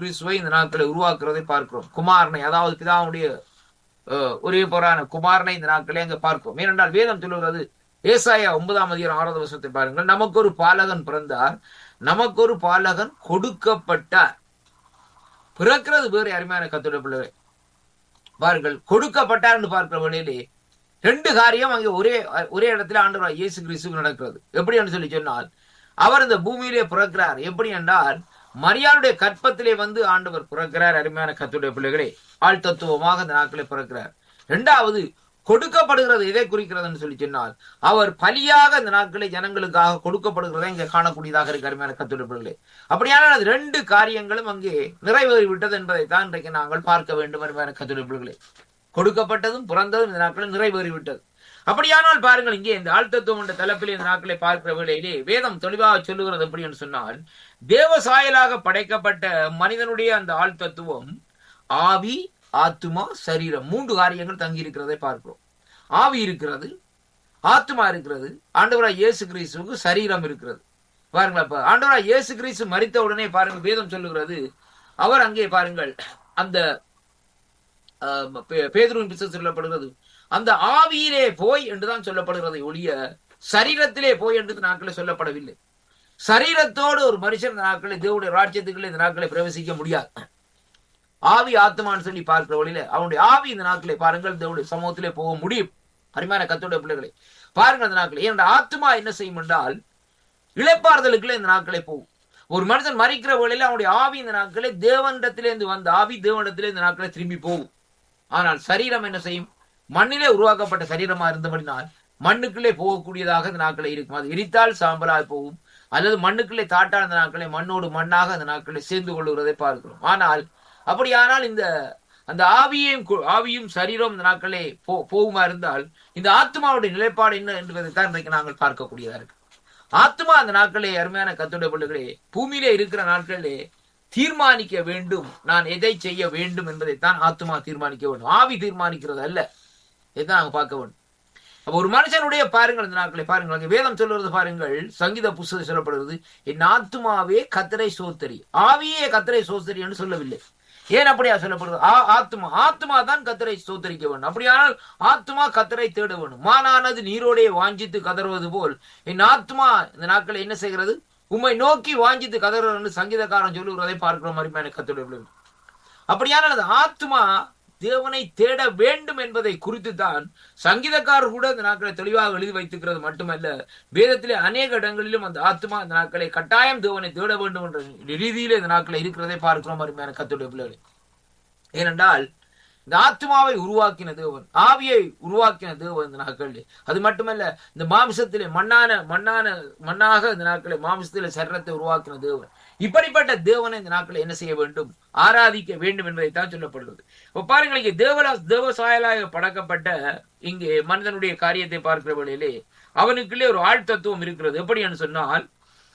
கிறிஸ்துவை இந்த நாட்களை உருவாக்குறதை பார்க்கிறோம் குமாரனை அதாவது பிதாவுடைய அஹ், ஒரே போரான குமாரனை இந்த நாட்களை அங்க பார்க்கிறோம் ஏனென்றால் வேதம் சொல்லுகிறது ஏசாயா ஒன்பதாம் அதிகாரம் ஆறாவது வருஷத்தை பாருங்கள் நமக்கு ஒரு பாலகன் பிறந்தார் நமக்கு ஒரு பாலகன் கொடுக்கப்பட்டார் பிறக்கிறது வேறு அருமையான கத்துடைய பிள்ளைகளை பாருங்கள் கொடுக்கப்பட்டார்னு பார்க்கிற வழியிலே ரெண்டு காரியம் அங்கே ஒரே ஒரே இடத்துல ஆண்டவர் இயேசு கிறிஸ்து நடக்கிறது எப்படி என்று சொல்லி சொன்னால் அவர் இந்த பூமியிலே பிறக்கிறார் எப்படி என்றால் மரியாளுடைய கற்பத்திலே வந்து ஆண்டவர் பிறக்கிறார் அருமையான கத்துடைய பிள்ளைகளே ஆள் தத்துவமாக இந்த நாட்களே பிறக்கிறார் இரண்டாவது கொடுக்கப்படுகிறது எதை குறிக்கிறதுன்னு சொல்லி சொன்னால் அவர் பலியாக இந்த நாட்களை ஜனங்களுக்காக கொடுக்கப்படுகிறதை இங்கே காணக்கூடியதாக இருக்கு அருமையான கத்துடைய பிள்ளைகளே அப்படியானால் அது ரெண்டு காரியங்களும் அங்கே நிறைவேறி விட்டது என்பதை தான் இன்றைக்கு நாங்கள் பார்க்க வேண்டும் அருமையான கத்துடைய பிள்ளைகளே கொடுக்கப்பட்டதும் பிறந்ததும் இந்த நாட்களில் நிறைவேறிவிட்டது அப்படியானால் பாருங்கள் இங்கே இந்த ஆழ்த்தத்துவம் என்ற தலைப்பில் இந்த நாட்களை பார்க்கிற வேளையிலே வேதம் தெளிவாக சொல்லுகிறது எப்படி என்று சொன்னால் தேவ சாயலாக படைக்கப்பட்ட மனிதனுடைய அந்த ஆழ்த்தத்துவம் ஆவி ஆத்துமா சரீரம் மூன்று காரியங்கள் தங்கி இருக்கிறதை பார்க்கிறோம் ஆவி இருக்கிறது ஆத்துமா இருக்கிறது ஆண்டவராய் இயேசு கிறிஸ்துவுக்கு சரீரம் இருக்கிறது பாருங்களா இப்ப ஆண்டவராய் இயேசு கிறிஸ்து மரித்த உடனே பாருங்கள் வேதம் சொல்லுகிறது அவர் அங்கே பாருங்கள் அந்த ஆஹ், பே- பேதுருவின் பிசு சொல்லப்படுகிறது அந்த ஆவியிலே போய் என்றுதான் சொல்லப்படுகிறது ஒழிய சரீரத்திலே போய் என்று இந்த நாட்களில் சொல்லப்படவில்லை சரீரத்தோடு ஒரு மனுஷன் இந்த நாட்களை தேவனுடைய ராஜ்யத்துக்குள்ள இந்த நாட்களை பிரவேசிக்க முடியாது ஆவி ஆத்மான்னு சொல்லி பார்க்கிற வழியில அவனுடைய ஆவி இந்த நாட்களை பாருங்கள் தேவனுடைய சமூகத்திலே போக முடியும் அருமையான கத்தோடைய பிள்ளைகளை பாருங்கள் இந்த நாட்களை என்னோட ஆத்மா என்ன செய்யும் என்றால் இழைப்பாறுதலுக்குள்ள இந்த நாட்களை போகும் ஒரு மனிதன் மறிக்கிற வேளையில அவனுடைய ஆவி இந்த நாட்களே தேவனிடத்திலிருந்து வந்த ஆவி தேவனிடத்திலே இந்த நாட்களை திரும்பி போகும் ஆனால் சரீரம் என்ன செய்யும் மண்ணிலே உருவாக்கப்பட்ட சரீரமா இருந்தபடினால் மண்ணுக்குள்ளே போகக்கூடியதாக இந்த நாட்களை இருக்கும் அது எரித்தால் சாம்பலாய் போகும் அல்லது மண்ணுக்குள்ளே தாட்டால் அந்த நாட்களை மண்ணோடு மண்ணாக அந்த நாட்களை சேர்ந்து கொள்ளுகிறதை பார்க்கிறோம் ஆனால் அப்படியானால் இந்த அந்த ஆவியையும் கு- ஆவியும் சரீரம் இந்த நாட்களே போ போகுமா இருந்தால் இந்த ஆத்மாவுடைய நிலைப்பாடு என்ன என்பதைத்தான் இன்றைக்கு நாங்கள் பார்க்கக்கூடியதா இருக்கு ஆத்மா அந்த நாட்களே அருமையான கத்துடைய பிள்ளைகளே பூமியிலே இருக்கிற நாட்களிலே தீர்மானிக்க வேண்டும் நான் எதை செய்ய வேண்டும் என்பதைத்தான் ஆத்மா தீர்மானிக்க வேண்டும் ஆவி தீர்மானிக்கிறது அல்ல இதைத்தான் நாங்க பார்க்க வேண்டும் அப்ப ஒரு மனுஷனுடைய பாருங்கள் இந்த நாட்களை பாருங்கள் அங்கே வேதம் சொல்லுறது பாருங்கள் சங்கீத புஸ்தகம் சொல்லப்படுகிறது என் ஆத்மாவே கத்தரை சோத்தரி ஆவியே கத்தரை சோத்தரி என்று சொல்லவில்லை ஏன் அப்படியா சொல்லப்படுது ஆ- ஆத்மா ஆத்மா தான் கத்தரை சோத்தரிக்க வேண்டும் அப்படியானால் ஆத்மா கத்தரை தேட வேண்டும் மானானது நீரோடைய வாஞ்சித்து கதறுவது போல் என் ஆத்மா இந்த நாட்களை என்ன செய்கிறது உம்மை நோக்கி வாஞ்சித்து கதறுவது என்று சங்கீதக்காரன் சொல்லுகிறதை பார்க்கிற மாதிரி கத்துடைய பிள்ளைகள். அப்படியானால் அந்த ஆத்மா தேவனை தேட வேண்டும் என்பதை குறித்து தான் சங்கீதக்காரர் கூட இந்த நாட்களை தெளிவாக எழுதி வைத்திருக்கிறது மட்டுமல்ல வேதத்திலே அநேக இடங்களிலும் அந்த ஆத்மா இந்த நாட்களை கட்டாயம் தேவனை தேட வேண்டும் என்ற ரீதியிலே இந்த நாட்களை இருக்கிறதை பார்க்கிறோம் அருமையான கத்துடைய பிள்ளைகளை ஏனென்றால் இந்த ஆத்மாவை உருவாக்கின தேவன் ஆவியை உருவாக்கின தேவன் இந்த நாட்களில் அது மட்டுமல்ல இந்த மாமிசத்திலே மண்ணான மண்ணான மண்ணாக இந்த நாட்களை மாமிசத்திலே சரீரத்தை உருவாக்கின தேவன் இப்படிப்பட்ட தேவனை இந்த நாட்களை என்ன செய்ய வேண்டும் ஆராதிக்க வேண்டும் என்பதைத்தான் சொல்லப்படுகிறது இப்ப பாருங்கள் இங்கே தேவலா தேவசாயலாக படைக்கப்பட்ட இங்கே மனிதனுடைய காரியத்தை பார்க்கிற வேளையிலே அவனுக்குள்ளே ஒரு ஆழ் தத்துவம் இருக்கிறது எப்படி என்று சொன்னால்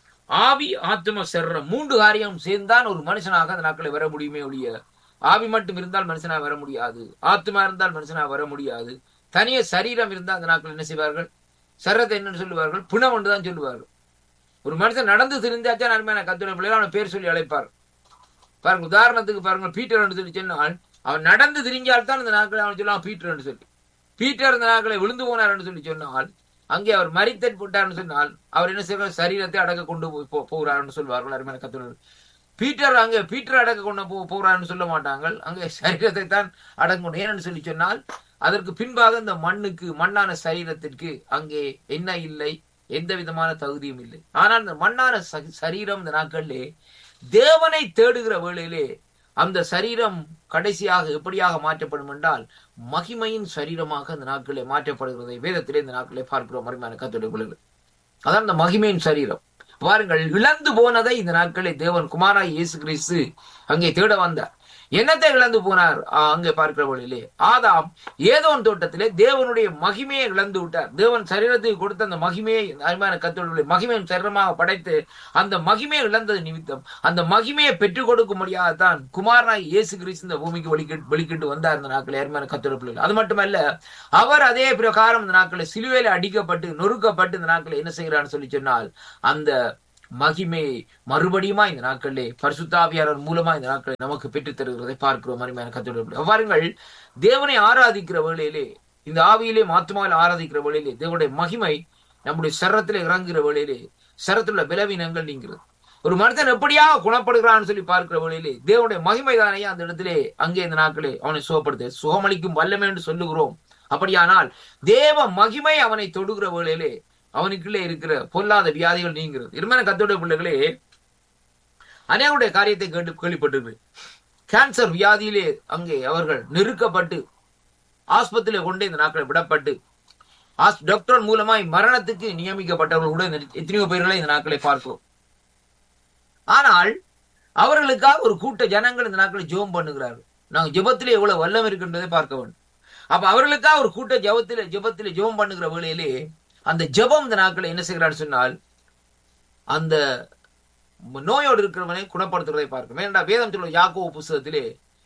ஆவி ஆத்ம சரீரம் மூன்று காரியம் சேர்ந்தான் ஒரு மனுஷனாக அந்த நாட்களை வர முடியுமே ஒழிய ஆவி மட்டும் இருந்தால் மனுஷனா வர முடியாது ஆத்மா இருந்தால் மனுஷனா வர முடியாது தனிய சரீரம் இருந்தால் அந்த நாட்கள் என்ன செய்வார்கள் சரீரத்தை என்னன்னு சொல்லுவார்கள் புணம் என்று தான் சொல்லுவார்கள் ஒரு மனுஷன் நடந்து தெரிஞ்சாச்சா நன்மையான கத்துரை பிள்ளைகள் அவனை பேர் சொல்லி அழைப்பார் பாருங்க உதாரணத்துக்கு பாருங்க பீட்டர் என்று சொல்லி சொன்னால் அவன் நடந்து திரிஞ்சால் தான் இந்த நாட்களை அவன் சொல்லுவான் பீட்டர் என்று சொல்லி பீட்டர் இந்த நாட்களை விழுந்து போனார் என்று சொல்லி சொன்னால் அங்கே அவர் மரித்தன் போட்டார்னு சொன்னால் அவர் என்ன செய்வார் சரீரத்தை அடக்க கொண்டு போய் போ- போகிறார்னு சொல்வார்கள் அருமையான கத்துனர் பீட்டர் அங்கே பீட்டர் அடக்க கொண்டு போ போகிறார்னு சொல்ல மாட்டாங்க அங்கே சரீரத்தை தான் அடக்க கொண்டு ஏன்னு சொல்லி சொன்னால் அதற்கு பின்பாக இந்த மண்ணுக்கு மண்ணான சரீரத்திற்கு அங்கே என்ன இல்லை எந்த விதமான தகுதியும் இல்லை ஆனால் இந்த மண்ணான ச- சரீரம் இந்த நாட்களிலே தேவனை தேடுகிற வேளையிலே அந்த சரீரம் கடைசியாக எப்படியாக மாற்றப்படும் என்றால் மகிமையின் சரீரமாக இந்த நாட்களே மாற்றப்படுகிறதை வேதத்திலே இந்த நாட்களே பார்க்கிறோம் அருமையான கத்துடைய பிள்ளைகள் அதான் இந்த மகிமையின் சரீரம் பாருங்கள் இழந்து போனதை இந்த நாட்களை தேவன் குமாராய் இயேசு கிறிஸ்து அங்கே தேட வந்தார் என்னத்தை இழந்து போனார் ஆ, அங்கே பார்க்கிற வழியிலே ஆதாம் ஏதோன் தோட்டத்திலே தேவனுடைய மகிமையை இழந்து விட்டார் தேவன் சரீரத்துக்கு கொடுத்த அந்த மகிமையை அருமையான கத்தோடைய மகிமையின் சரீரமாக படைத்து அந்த மகிமையை இழந்தது நிமித்தம் அந்த மகிமையை பெற்றுக் கொடுக்கும்படியாகத்தான் குமாரனாய் இயேசு கிறிஸ்து இந்த பூமிக்கு வெளிக்கிட்டு வெளிக்கிட்டு வந்தார் இந்த நாட்களை அருமையான கத்தோட பிள்ளைகள் அது மட்டுமல்ல அவர் அதே பிரகாரம் இந்த நாட்களை சிலுவையில அடிக்கப்பட்டு நொறுக்கப்பட்டு இந்த நாட்களை என்ன செய்கிறான்னு சொல்லி சொன்னால் அந்த மகிமையை மறுபடியுமா இந்த நாட்களிலே பரிசுத்தாவியாளர் மூலமா இந்த நாட்களை நமக்கு பெற்றுத் தருகிறதை பார்க்கிறோம் அருமையான கத்தோட பாருங்கள் தேவனை ஆராதிக்கிற வேளையிலே இந்த ஆவியிலே மாத்துமாவில் ஆராதிக்கிற வேளையிலே தேவனுடைய மகிமை நம்முடைய சரத்திலே இறங்குகிற வேளையிலே சரத்துள்ள பலவீனங்கள் நீங்கிறது ஒரு மனிதன் எப்படியாக குணப்படுகிறான்னு சொல்லி பார்க்கிற வேளையிலே தேவனுடைய மகிமை தானே அந்த இடத்திலே அங்கே இந்த நாட்களே அவனை சுகப்படுத்த சுகமளிக்கும் வல்லமை என்று சொல்லுகிறோம் அப்படியானால் தேவ மகிமை அவனை தொடுகிற வேளையிலே அவனுக்குள்ளே இருக்கிற பொல்லாத வியாதிகள் நீங்கிறது இருமையான கத்தோடைய பிள்ளைகளே அநேகருடைய காரியத்தை கேட்டு கேள்விப்பட்டிருக்கு கேன்சர் வியாதியிலே அங்கே அவர்கள் நெருக்கப்பட்டு ஆஸ்பத்திரியில கொண்டு இந்த நாட்களை விடப்பட்டு டாக்டர் மூலமாய் மரணத்துக்கு நியமிக்கப்பட்டவர்கள் கூட எத்தனையோ பேர்களை இந்த நாட்களை பார்க்கிறோம் ஆனால் அவர்களுக்காக ஒரு கூட்ட ஜனங்கள் இந்த நாட்களை ஜெபம் பண்ணுகிறார்கள் நாங்கள் ஜெபத்திலே எவ்வளவு வல்லம் இருக்கின்றதை பார்க்க வேண்டும் அப்ப அவர்களுக்காக ஒரு கூட்ட ஜபத்திலே ஜெபத்திலே ஜெபம் பண்ணுகிற வேளையிலே அந்த ஜெபம் இந்த நாட்களை என்ன செய்கிறார் சொன்னால் அந்த நோயோடு இருக்கிறவனை குணப்படுத்துவதை பார்க்கும் ஏன்டா வேதம் சொல்ல யாக்கோ புஸ்தகத்திலே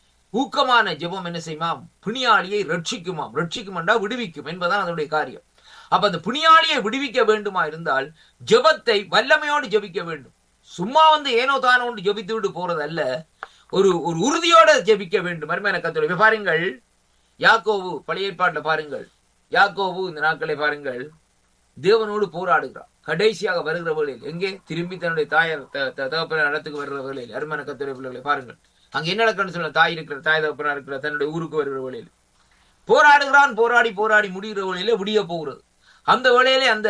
ஊக்கமான ஜெபம் என்ன செய்யுமாம் பிணியாளியை ரட்சிக்குமாம் ரட்சிக்குமெண்டா விடுவிக்கும் என்பதுதான் அதனுடைய காரியம் அப்ப அந்த பிணியாளியை விடுவிக்க வேண்டுமா இருந்தால் ஜெபத்தை வல்லமையோடு ஜெபிக்க வேண்டும் சும்மா வந்து ஏனோ தானோ ஒன்று ஜெபித்து விட்டு போறது அல்ல ஒரு ஒரு உறுதியோட ஜெபிக்க வேண்டும் அருமையான கத்தோட பாருங்கள் யாக்கோவு பழைய ஏற்பாட்டில் பாருங்கள் யாக்கோவு இந்த நாட்களை பாருங்கள் தேவனோடு போராடுகிறார் கடைசியாக வருகிற வேளையில் எங்கே திரும்பி தன்னுடைய தாயார் தகப்பன இடத்துக்கு வருகிற வேளையில் அருமையான கத்துரை பிள்ளைகளை பாருங்கள் அங்க என்ன நடக்கணும்னு சொல்ல தாய் இருக்கிற தாய் தகப்பனா இருக்கிற தன்னுடைய ஊருக்கு வருகிற வேளையில் போராடுகிறான் போராடி போராடி முடிகிற வேளையில விடிய போகிறது அந்த வேளையிலே அந்த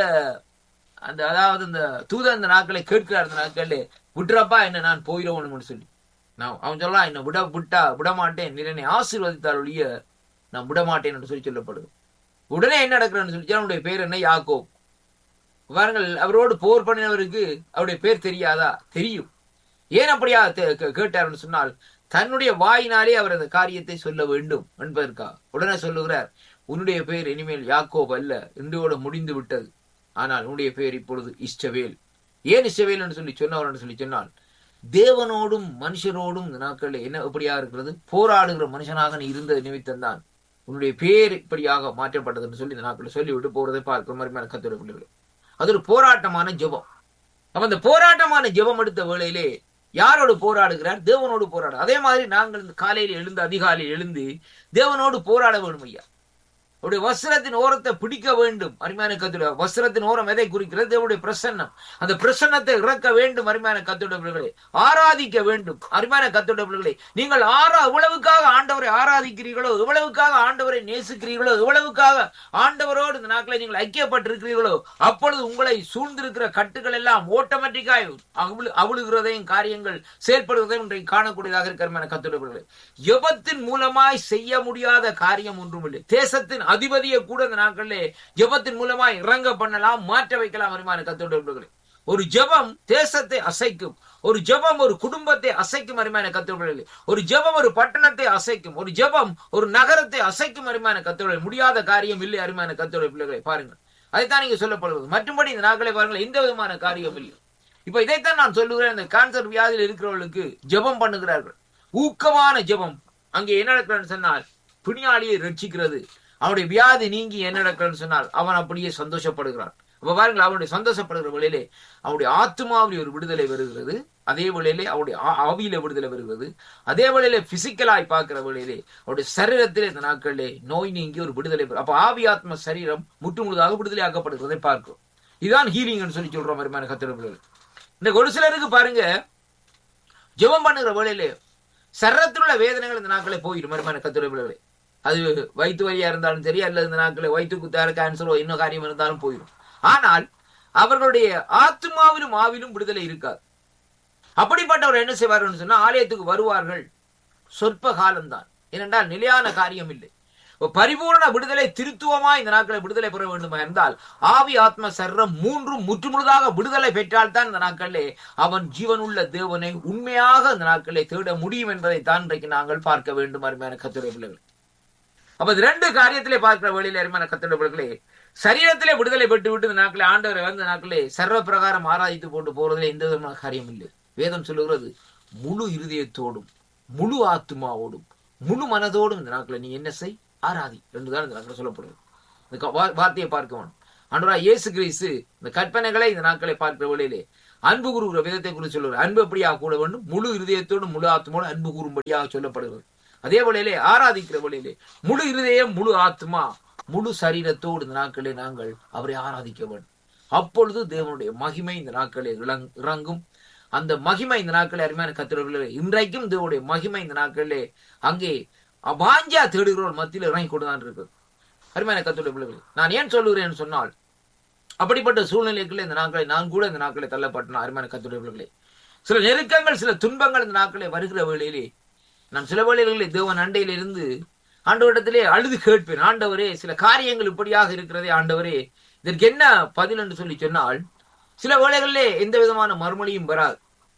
அந்த அதாவது இந்த தூத அந்த நாட்களை கேட்கிறார் அந்த நாட்களே விட்டுறப்பா என்ன நான் போயிடணும்னு சொல்லி நான் அவன் சொல்லலாம் என்ன விட விட்டா விட மாட்டேன் என்னை ஆசீர்வதித்தால் ஒழிய நான் விட மாட்டேன் என்று சொல்லி சொல்லப்படுது உடனே என்ன நடக்கிறன்னு சொல்லி அவனுடைய பேர் என்ன யாக்கோ பாருங்கள் அவரோடு போர் பண்ணினவருக்கு அவருடைய பேர் தெரியாதா தெரியும் ஏன் அப்படியா கேட்டார்னு சொன்னால் தன்னுடைய வாயினாலே அவர் அந்த காரியத்தை சொல்ல வேண்டும் என்பதற்கா உடனே சொல்லுகிறார் உன்னுடைய பேர் இனிமேல் யாக்கோப் அல்ல இன்றோட முடிந்து விட்டது ஆனால் உன்னுடைய பேர் இப்பொழுது இஷ்டவேல் ஏன் இஷ்டவேல் என்று சொல்லி சொன்னவர் என்று சொல்லி சொன்னால் தேவனோடும் மனுஷரோடும் இந்த நாட்களில் என்ன எப்படியா இருக்கிறது போராடுகிற மனுஷனாக நீ இருந்தது நிமித்தம் தான் உன்னுடைய பேர் இப்படியாக மாற்றப்பட்டது என்று சொல்லி இந்த நாட்களில் சொல்லிவிட்டு போறதை பார்க்கிற மாதிரி கத்துரை பிள்ளைகள் அது ஒரு போராட்டமான ஜெபம் அப்ப அந்த போராட்டமான ஜெபம் எடுத்த வேளையிலே யாரோடு போராடுகிறார் தேவனோடு போராட அதே மாதிரி நாங்கள் இந்த காலையில் எழுந்து அதிகாலையில் எழுந்து தேவனோடு போராட வேண்டும் ஐயா அவருடைய வஸ்திரத்தின் ஓரத்தை பிடிக்க வேண்டும் அருமையான கத்துட வஸ்திரத்தின் ஓரம் எதை குறிக்கிறது தேவனுடைய பிரசன்னம் அந்த பிரசன்னத்தை இறக்க வேண்டும் அருமையான கத்துட பிள்ளைகளை ஆராதிக்க வேண்டும் அருமையான கத்துட பிள்ளைகளை நீங்கள் ஆரா எவ்வளவுக்காக ஆண்டவரை ஆராதிக்கிறீர்களோ எவ்வளவுக்காக ஆண்டவரை நேசிக்கிறீர்களோ எவ்வளவுக்காக ஆண்டவரோடு இந்த நாட்களை நீங்கள் ஐக்கியப்பட்டிருக்கிறீர்களோ அப்பொழுது உங்களை சூழ்ந்திருக்கிற கட்டுகள் எல்லாம் ஓட்டோமேட்டிக்காய் அவிழுகிறதையும் காரியங்கள் செயல்படுவதையும் இன்றைக்கு காணக்கூடியதாக இருக்கிற கத்துட பிள்ளைகளை யுபத்தின் மூலமாய் செய்ய முடியாத காரியம் ஒன்றும் இல்லை தேசத்தின் அதிபதியை கூட இந்த நாட்களிலே ஜபத்தின் மூலமா இறங்க பண்ணலாம் மாற்ற வைக்கலாம் வருமான கத்தோடு ஒரு ஜபம் தேசத்தை அசைக்கும் ஒரு ஜபம் ஒரு குடும்பத்தை அசைக்கும் அருமையான கத்தோடு ஒரு ஜபம் ஒரு பட்டணத்தை அசைக்கும் ஒரு ஜபம் ஒரு நகரத்தை அசைக்கும் அருமையான கத்தோடு முடியாத காரியம் இல்லை அருமையான கத்தோட பிள்ளைகளை பாருங்கள் அதைத்தான் நீங்க சொல்லப்படுவது மற்றும்படி இந்த நாட்களை பாருங்கள் எந்த விதமான காரியம் இல்லை இப்ப இதைத்தான் நான் சொல்லுகிறேன் இந்த கேன்சர் வியாதியில் இருக்கிறவர்களுக்கு ஜபம் பண்ணுகிறார்கள் ஊக்கமான ஜபம் அங்கே என்ன நடக்கிறன்னு சொன்னால் பிணியாளியை ரட்சிக்கிறது அவனுடைய வியாதி நீங்கி என்ன நடக்கிறன்னு சொன்னால் அவன் அப்படியே சந்தோஷப்படுகிறான் அப்ப பாருங்கள் அவனுடைய சந்தோஷப்படுகிற வேளையிலே அவனுடைய ஆத்மாவில் ஒரு விடுதலை வருகிறது அதே வேளையிலே அவருடைய ஆவியில விடுதலை வருகிறது அதே வேளையிலே பிசிக்கலாய் பார்க்கிற வேளையிலே அவருடைய சரீரத்திலே இந்த நாட்களிலே நோய் நீங்கி ஒரு விடுதலை அப்ப ஆவி ஆத்ம சரீரம் முற்று முழுதாக விடுதலை ஆக்கப்படுகிறதை பார்க்கிறோம் இதுதான் ஹீலிங்னு சொல்லி சொல்ற மாதிரி கத்திரப்பிள்ளைகள் இந்த ஒரு சிலருக்கு பாருங்க ஜெபம் பண்ணுகிற வேளையிலே சரத்தில் உள்ள வேதனைகள் இந்த நாட்களே போயிடும் மருமான கத்திரப்பிள்ளைகளே அது வயிற்று வழியா இருந்தாலும் சரி அல்லது இந்த நாட்களில் வயிற்று குத்தார கேன்சரோ இன்னும் காரியம் இருந்தாலும் போயிடும் ஆனால் அவர்களுடைய ஆத்மாவிலும் ஆவிலும் விடுதலை இருக்காது அப்படிப்பட்டவர் என்ன செய்வார்கள் சொன்னா ஆலயத்துக்கு வருவார்கள் சொற்ப காலம்தான் ஏனென்றால் நிலையான காரியம் இல்லை பரிபூர்ண விடுதலை திருத்துவமா இந்த நாட்களை விடுதலை பெற வேண்டுமா இருந்தால் ஆவி ஆத்ம சர்ரம் மூன்றும் முற்றுமுழுதாக விடுதலை பெற்றால் தான் இந்த நாட்களிலே அவன் ஜீவனுள்ள தேவனை உண்மையாக இந்த நாட்களை தேட முடியும் என்பதை தான் இன்றைக்கு நாங்கள் பார்க்க வேண்டும் அருமையான கத்துரை பிள்ளைகள் அப்ப இது ரெண்டு காரியத்திலே பார்க்கிற வழியில அருமையான கத்துரை பிள்ளைகளே சரீரத்திலே விடுதலை பெற்று விட்டு இந்த நாட்களே ஆண்டவரை வந்து நாட்களே சர்வ பிரகாரம் ஆராய்த்து போட்டு போறதுல எந்த விதமான காரியம் இல்லை வேதம் சொல்லுகிறது முழு இருதயத்தோடும் முழு ஆத்மாவோடும் முழு மனதோடும் இந்த நாட்களை நீ என்ன செய் ஆராதி என்றுதான் இந்த நாட்கள் சொல்லப்படுது இந்த வார்த்தையை பார்க்க வேணும் ஆண்டவரா இயேசு கிறிஸ்து இந்த கற்பனைகளை இந்த நாட்களை பார்க்கிற வழியிலே அன்பு கூறுகிற விதத்தை குறித்து சொல்லுவார் அன்பு எப்படியாக கூட வேண்டும் முழு இருதயத்தோடு முழு ஆத்மோடு அன்பு கூறும்படியாக சொல்லப்படுகிறது அதே வேளையிலே ஆராதிக்கிற வேளையிலே முழு இருதயம் முழு ஆத்மா முழு சரீரத்தோடு இந்த நாட்களிலே நாங்கள் அவரை ஆராதிக்க வேண்டும் அப்பொழுது தேவனுடைய மகிமை இந்த நாட்களில் இறங்- இறங்கும் அந்த மகிமை இந்த நாட்களில் அருமையான கத்திரவில்லை இன்றைக்கும் தேவனுடைய மகிமை இந்த நாட்களிலே அங்கே வாஞ்சா தேடுகிறோர் மத்தியில் இறங்கி கொண்டுதான் இருக்குது அருமையான கத்துடைய பிள்ளைகள் நான் ஏன் சொல்லுகிறேன் சொன்னால் அப்படிப்பட்ட சூழ்நிலைக்குள்ள இந்த நாட்களை நான் கூட இந்த நாட்களை தள்ளப்பட்டேன் அருமையான கத்துடைய பிள்ளைகளே சில நெருக்கங்கள் சில துன்பங்கள் இந்த நாட்களை வருகிற வேளையிலே நான் சில வேளைகளில் தேவன் அண்டையில் இருந்து ஆண்டவரிடத்திலே அழுது கேட்பேன் ஆண்டவரே சில காரியங்கள் இப்படியாக இருக்கிறதே ஆண்டவரே இதற்கு என்ன பதில் என்று சொல்லி சொன்னால் சில வேளைகளிலே எந்த விதமான மறுமொழியும் வராது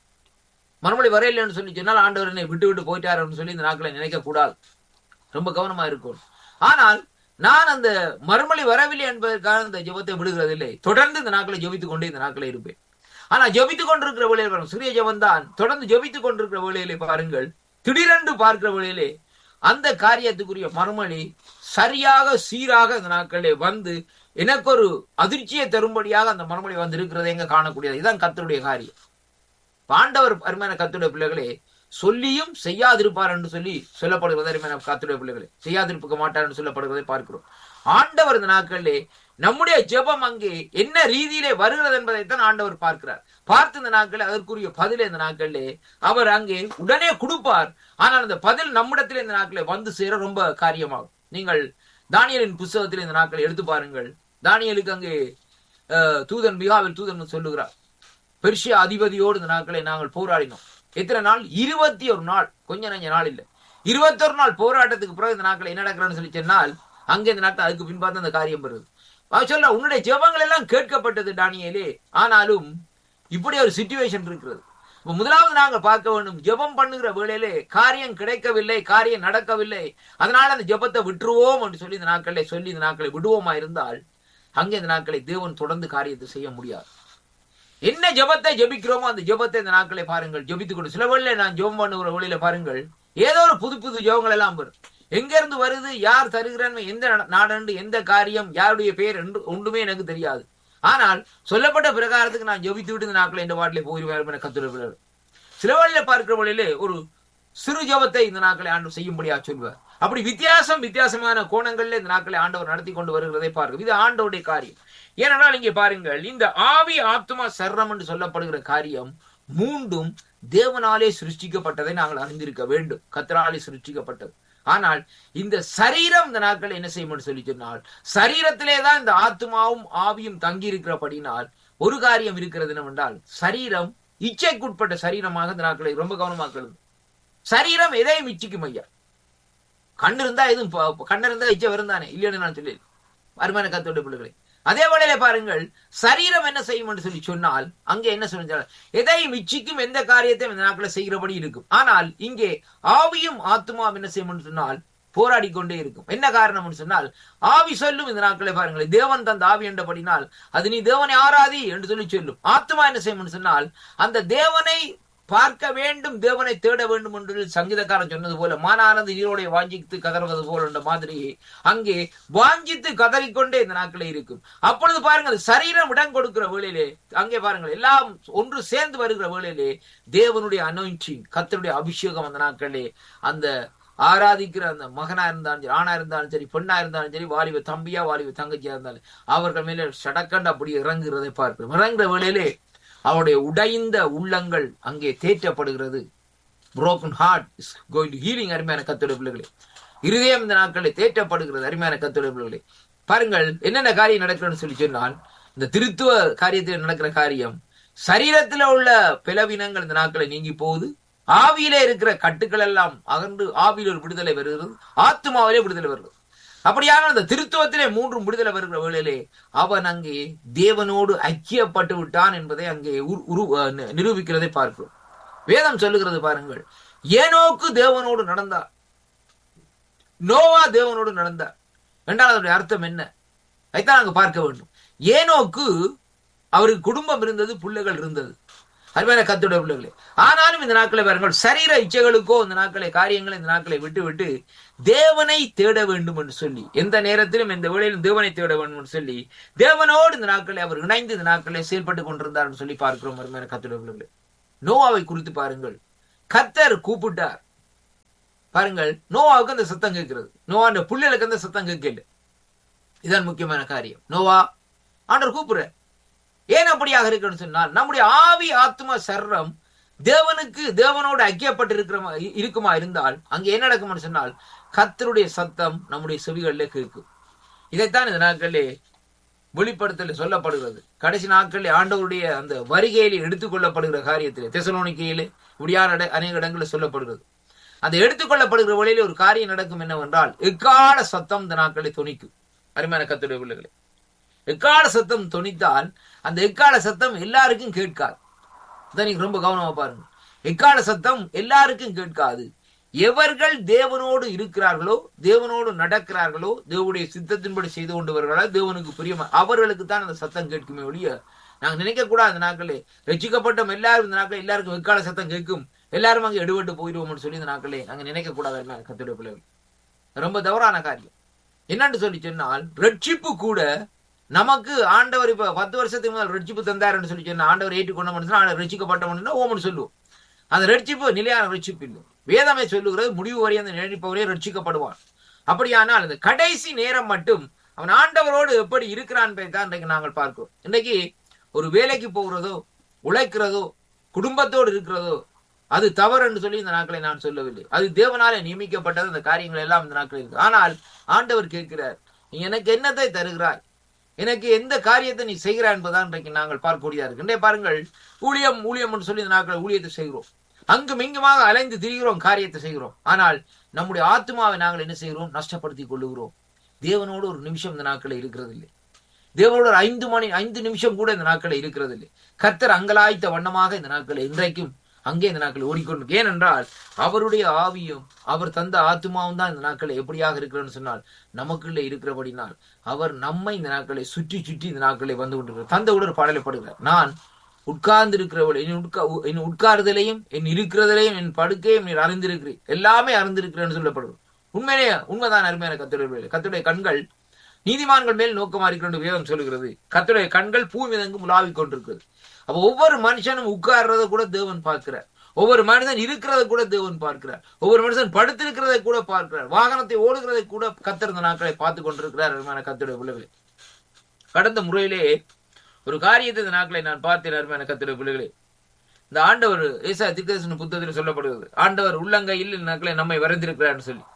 மறுமொழி வரையில்லைன்னு சொல்லி சொன்னால் ஆண்டவர் என்னை விட்டு விட்டு போயிட்டாருன்னு சொல்லி இந்த நாட்களை நினைக்க கூடாது ரொம்ப கவனமா இருக்கும் ஆனால் நான் அந்த மறுமொழி வரவில்லை என்பதற்காக இந்த ஜெபத்தை விடுகிறதில்லை தொடர்ந்து இந்த நாட்களை ஜெபித்துக் கொண்டே இந்த நாட்களை இருப்பேன் ஆனா ஜெபித்துக் கொண்டிருக்கிற வேளையில் பாருங்கள் சிறிய ஜெபம் தான் தொடர்ந்து ஜெபித்துக் கொண்டிருக்கிற வேளையிலே பாருங்கள் திடீரென்று பார்க்கிற வேளையிலே அந்த காரியத்துக்குரிய மறுமொழி சரியாக சீராக இந்த நாட்களிலே வந்து எனக்கு ஒரு அதிர்ச்சியை தரும்படியாக அந்த மறுமொழி வந்து இருக்கிறதை எங்க காணக்கூடியது இதுதான் கர்த்தருடைய காரியம் பாண்டவர் அருமையான கத்துடைய பிள்ளைகளே சொல்லியும் செய்யாதிருப்பார் என்று சொல்லி சொல்லப்படுகிறது அருமையான கத்துடைய பிள்ளைகளே செய்யாதிருக்க மாட்டார் என்று சொல்லப்படுவதை பார்க்கிறோம் ஆண்டவர் இந்த நாட்களிலே நம்முடைய ஜெபம் அங்கே என்ன ரீதியிலே வருகிறது என்பதைத்தான் ஆண்டவர் பார்க்கிறார் பார்த்து இந்த நாட்களில் அதற்குரிய பதில் இந்த நாட்களிலே அவர் அங்கே உடனே கொடுப்பார் ஆனால் அந்த பதில் நம்மிடத்தில் இந்த நாட்களில் வந்து சேர ரொம்ப காரியமாகும் நீங்கள் தானியலின் புஸ்தகத்தில் இந்த நாட்களை எடுத்து பாருங்கள் தானியலுக்கு அங்கே அஹ், தூதன் மிகாவில் தூதன் சொல்லுகிறார் பெர்ஷிய அதிபதியோடு இந்த நாட்களை நாங்கள் போராடினோம் எத்தனை நாள் இருபத்தி ஒரு நாள் கொஞ்ச நஞ்ச நாள் இல்லை இருபத்தொரு நாள் போராட்டத்துக்கு பிறகு இந்த நாட்கள் என்ன நடக்கிறன்னு சொல்லி சொன்னால் அங்கே இந்த நாட்கள் அதுக்கு பின்பார்த்து அந்த காரியம் வருது அவன் சொல்ல உன்னுடைய ஜெபங்கள் எல்லாம் கேட்கப்பட்டது டானியலே ஆனாலும் இப்படி ஒரு சுச்சுவேஷன் இருக்கிறது இப்ப முதலாவது நாங்கள் பார்க்க வேண்டும் ஜெபம் பண்ணுகிற வேளையிலே காரியம் கிடைக்கவில்லை காரியம் நடக்கவில்லை அதனால அந்த ஜெபத்தை விட்டுருவோம் என்று சொல்லி இந்த நாட்களை சொல்லி இந்த நாட்களை விடுவோமா இருந்தால் அங்கே இந்த நாட்களை தேவன் தொடர்ந்து காரியத்தை செய்ய முடியாது என்ன ஜெபத்தை ஜெபிக்கிறோமோ அந்த ஜெபத்தை இந்த நாட்களை பாருங்கள் ஜெபித்துக் கொண்டு சில வேளையில நான் ஜெபம் பண்ணுகிற வழியில பாருங்கள் ஏதோ ஒரு புது புது ஜெபங்கள் எல்லாம் வரும் எங்க இருந்து வருது யார் தருகிறான் எந்த நா- நாடண்டு எந்த காரியம் யாருடைய பெயர் என்று ஒன்றுமே எனக்கு தெரியாது ஆனால் சொல்லப்பட்ட பிரகாரத்துக்கு நான் ஜெபித்து விட்டு இந்த நாட்களை இந்த பாட்டிலே போயிருவார் என கத்துரைப்பிள்ளர் சில வழியில பார்க்கிற வழியிலே ஒரு சிறு ஜெபத்தை இந்த நாட்களை ஆண்டு செய்யும்படியா சொல்வார் அப்படி வித்தியாசம் வித்தியாசமான கோணங்களில் இந்த நாட்களை ஆண்டவர் நடத்தி கொண்டு வருகிறதை பார்க்க இது ஆண்டவருடைய காரியம் ஏனென்றால் இங்கே பாருங்கள் இந்த ஆவி ஆத்மா சர்ரம் என்று சொல்லப்படுகிற காரியம் மூன்றும் தேவனாலே சிருஷ்டிக்கப்பட்டதை நாங்கள் அறிந்திருக்க வேண்டும் கத்தராலே சிருஷ்டிக்கப்பட்டது ஆனால் இந்த சரீரம் இந்த நாட்கள் என்ன செய்யும் என்று சொல்லி சொன்னால் சரீரத்திலே தான் இந்த ஆத்மாவும் ஆவியும் தங்கி இருக்கிறபடினால் ஒரு காரியம் இருக்கிறது என்னவென்றால் சரீரம் இச்சைக்குட்பட்ட சரீரமாக இந்த நாட்களை ரொம்ப கவனமாக்கிறது சரீரம் எதையும் இச்சிக்கும் ஐயா கண்ணு இருந்தா எதுவும் ப- கண்ணு இருந்தா இச்சை வரும் தானே இல்லைன்னு நான் சொல்லி அருமையான கத்தோட பிள்ளைகளே அதே வேளையில பாருங்கள் சரீரம் என்ன செய்யும் என்று சொல்லி சொன்னால் அங்கே என்ன சொல்லுங்கள் எதையும் இச்சிக்கும் எந்த காரியத்தையும் இந்த நாட்களை செய்கிறபடி இருக்கும் ஆனால் இங்கே ஆவியும் ஆத்மாவும் என்ன செய்யும் என்று சொன்னால் போராடி கொண்டே இருக்கும் என்ன காரணம் என்று சொன்னால் ஆவி சொல்லும் இந்த நாட்களை பாருங்கள் தேவன் தந்த ஆவி என்றபடினால் அது நீ தேவனை ஆராதி என்று சொல்லி சொல்லும் ஆத்மா என்ன செய்யும் என்று சொன்னால் அந்த தேவனை பார்க்க வேண்டும் தேவனை தேட வேண்டும் என்று சங்கீதக்காரன் சொன்னது போல மானானது நீரோடைய வாஞ்சித்து கதறுவது போல என்ற மாதிரி அங்கே வாஞ்சித்து கதறிக்கொண்டே இந்த நாட்களே இருக்கும் அப்பொழுது பாருங்கள் சரீரம் இடம் கொடுக்கிற வேளையிலே அங்கே பாருங்கள் எல்லாம் ஒன்று சேர்ந்து வருகிற வேளையிலே தேவனுடைய அனோயின்டிங் கத்தருடைய அபிஷேகம் அந்த நாட்களே அந்த ஆராதிக்கிற அந்த மகனா இருந்தாலும் சரி ஆணா இருந்தாலும் சரி பெண்ணா இருந்தாலும் சரி வாலிப தம்பியா வாலிப தங்கச்சியா இருந்தாலும் அவர்கள் மேலே சடக்கண்டு அப்படி இறங்குறதை பார்க்கிறோம் இறங்குற வேளையிலே அவருடைய உடைந்த உள்ளங்கள் அங்கே தேற்றப்படுகிறது broken heart is going to healing அருமையான கத்தோட பிள்ளைகளே இருதயம் இந்த நாட்களில் தேற்றப்படுகிறது அருமையான கத்தோட பிள்ளைகளே பாருங்கள் என்னென்ன காரியம் நடக்கிறதுன்னு சொல்லி சொன்னால் இந்த திருத்துவ காரியத்தில் நடக்கிற காரியம் சரீரத்தில் உள்ள பிளவினங்கள் இந்த நாட்களை நீங்கி போகுது ஆவியிலே இருக்கிற கட்டுக்கள் எல்லாம் அகன்று ஆவியில் ஒரு விடுதலை வருகிறது ஆத்மாவிலே விடுதலை வருகிறது அப்படியான அந்த திருத்துவத்திலே மூன்றும் விடுதலை வருகிற வேளையிலே அவன் அங்கே தேவனோடு ஐக்கியப்பட்டு விட்டான் என்பதை அங்கே உரு- உரு- அஹ் நி- நிரூபிக்கிறதை பார்க்கிறோம் வேதம் சொல்லுகிறது பாருங்கள் ஏனோக்கு தேவனோடு நடந்தார் நோவா தேவனோடு நடந்தார் என்றால் அதனுடைய அர்த்தம் என்ன அதைத்தான் நாங்க பார்க்க வேண்டும் ஏனோக்கு அவருக்கு குடும்பம் இருந்தது பிள்ளைகள் இருந்தது அருமையான கத்துடைய பிள்ளைகளே ஆனாலும் இந்த நாட்களை பாருங்கள் சரீர இச்சைகளுக்கோ இந்த நாட்களை காரியங்களை இந்த நாட்களை விட்டு விட்டு தேவனை தேட வேண்டும் என்று சொல்லி எந்த நேரத்திலும் எந்த வேளையிலும் தேவனை தேட வேண்டும் என்று சொல்லி தேவனோடு இந்த நாட்களை அவர் இணைந்து இந்த நாட்களை செயல்பட்டு கொண்டிருந்தார் என்று சொல்லி பார்க்கிறோம் அருமையான கத்துடைய பிள்ளைகளே நோவாவை குறித்து பாருங்கள் கத்தர் கூப்பிட்டார் பாருங்கள் நோவாவுக்கு அந்த சத்தம் கேட்கிறது நோவா அந்த புள்ளைகளுக்கு அந்த சத்தம் கேட்கல இதான் முக்கியமான காரியம் நோவா ஆண்டவர் கூப்பிடுற ஏன் அப்படியாக இருக்குன்னு சொன்னால் நம்முடைய ஆவி ஆத்ம சர்ரம் தேவனுக்கு தேவனோடு ஐக்கியப்பட்டு இருக்கிற இருக்குமா இருந்தால் அங்க என்ன நடக்கும்னு சொன்னால் கத்தருடைய சத்தம் நம்முடைய செவிகளிலே கேட்கும் இதைத்தான் இந்த நாட்களிலே வெளிப்படுத்தல சொல்லப்படுகிறது கடைசி நாட்களில் ஆண்டவருடைய அந்த வருகையிலே எடுத்துக்கொள்ளப்படுகிற காரியத்திலே தெசலோனிக்கையிலே இப்படியான அநேக இடங்களில் சொல்லப்படுகிறது அந்த எடுத்துக்கொள்ளப்படுகிற வழியில ஒரு காரியம் நடக்கும் என்னவென்றால் எக்கால சத்தம் இந்த நாட்களை துணிக்கும் அருமையான கத்துடைய பிள்ளைகளை எக்கால சத்தம் துணித்தால் அந்த எக்கால சத்தம் எல்லாருக்கும் கேட்காது இதை நீங்க ரொம்ப கவனமா பாருங்க எக்கால சத்தம் எல்லாருக்கும் கேட்காது எவர்கள் தேவனோடு இருக்கிறார்களோ தேவனோடு நடக்கிறார்களோ தேவனுடைய சித்தத்தின்படி செய்து கொண்டு வருகிறாரோ தேவனுக்கு பிரியமா அவர்களுக்கு தான் அந்த சத்தம் கேட்குமே ஒழிய நாங்க நினைக்க கூடாது அந்த நாட்களே ரசிக்கப்பட்ட எல்லாரும் இந்த நாட்கள் எல்லாருக்கும் எக்கால சத்தம் கேட்கும் எல்லாரும் அங்கே எடுபட்டு போயிடுவோம்னு சொல்லி இந்த நாட்களே நாங்க நினைக்க கூடாது கத்துடைய பிள்ளைகள் ரொம்ப தவறான காரியம் என்னன்னு சொல்லி சொன்னால் ரட்சிப்பு கூட நமக்கு ஆண்டவர் இப்ப பத்து வருஷத்துக்கு முதல் ரட்சிப்பு தந்தாருன்னு சொல்லி சொன்ன ஆண்டவர் ஏற்றுக்கொண்ட மனுஷன் ஆண்டவர் ரட்சிக்கப்பட்ட மனுஷன் ஓமன்னு சொல்லுவோம் அந்த ரட்சிப்பு நிலையான ரட்சிப்பு இல்லை வேதமே சொல்லுகிறது முடிவு வரை அந்த நினைப்பவரே ரட்சிக்கப்படுவான் அப்படியானால் அந்த கடைசி நேரம் மட்டும் அவன் ஆண்டவரோடு எப்படி இருக்கிறான் தான் இன்றைக்கு நாங்கள் பார்க்கிறோம் இன்னைக்கு ஒரு வேலைக்கு போகிறதோ உழைக்கிறதோ குடும்பத்தோடு இருக்கிறதோ அது தவறு என்று சொல்லி இந்த நாட்களை நான் சொல்லவில்லை அது தேவனால நியமிக்கப்பட்டது அந்த காரியங்கள் எல்லாம் இந்த நாட்கள் இருக்கு ஆனால் ஆண்டவர் கேட்கிறார் நீ எனக்கு என்னத்தை தருகிறாய் எனக்கு எந்த காரியத்தை நீ செய்கிறாய் என்பதான் இன்றைக்கு நாங்கள் பார்க்கக்கூடியதா இருக்கு இன்றைய பாருங்கள் ஊழியம் ஊழியம் என்று சொல்லி இந்த நாட்கள் ஊழியத்தை செய்கிறோம் அங்கும் இங்குமாக அலைந்து திரிகிறோம் காரியத்தை செய்கிறோம் ஆனால் நம்முடைய ஆத்மாவை நாங்கள் என்ன செய்கிறோம் நஷ்டப்படுத்திக் கொள்ளுகிறோம் தேவனோடு ஒரு நிமிஷம் இந்த நாட்களை இருக்கிறது இல்லை தேவனோட ஒரு ஐந்து மணி ஐந்து நிமிஷம் கூட இந்த நாட்களை இருக்கிறது இல்லை கர்த்தர் அங்கலாய்த்த வண்ணமாக இந்த நாட்களை இன்றைக்கும் அங்கே இந்த நாட்கள் ஓடிக்கொண்டு ஏனென்றால் அவருடைய ஆவியும் அவர் தந்த ஆத்மாவும் தான் இந்த நாட்களை எப்படியாக இருக்கிறன்னு சொன்னால் நமக்குள்ள இருக்கிறபடினால் அவர் நம்மை இந்த நாட்களை சுற்றி சுற்றி இந்த நாட்களை வந்து கொண்டிருக்கிறார் தந்த உடல் பாடலைப்படுகிறார் நான் உட்கார்ந்து இருக்கிறவள் என் உட்கா என் உட்கார்தலையும் என் இருக்கிறதிலையும் என் படுக்கையும் நீர் அறிந்திருக்கிறேன் எல்லாமே அறிந்திருக்கிறேன்னு சொல்லப்படுது உண்மையிலேயே உண்மைதான் அருமையான கத்துடைய கத்துடைய கண்கள் நீதிமான்கள் மேல் நோக்கமா இருக்கிற வேதம் சொல்லுகிறது கத்துடைய கண்கள் பூமிதங்கும் உலாவிக் கொண்டிருக்கிறது அப்ப ஒவ்வொரு மனுஷனும் உட்கார்றத கூட தேவன் பார்க்கிறார் ஒவ்வொரு மனிதன் இருக்கிறத கூட தேவன் பார்க்கிறார் ஒவ்வொரு மனுஷன் படுத்திருக்கிறதை கூட பார்க்கிறார் வாகனத்தை ஓடுகிறதை கூட கத்திருந்த நாட்களை பார்த்து கொண்டிருக்கிறார் அருமையான கத்துடைய பிள்ளைகளே கடந்த முறையிலே ஒரு காரியத்தை இந்த நாட்களை நான் பார்த்தேன் அருமையான கத்துடைய பிள்ளைகளே இந்த ஆண்டவர் ஏசா திக்கதர்சன புத்தகத்தில் சொல்லப்படுகிறது ஆண்டவர் உள்ளங்கையில் நாட்களை நம்மை வரைந்திருக்கிறார்னு சொல்லி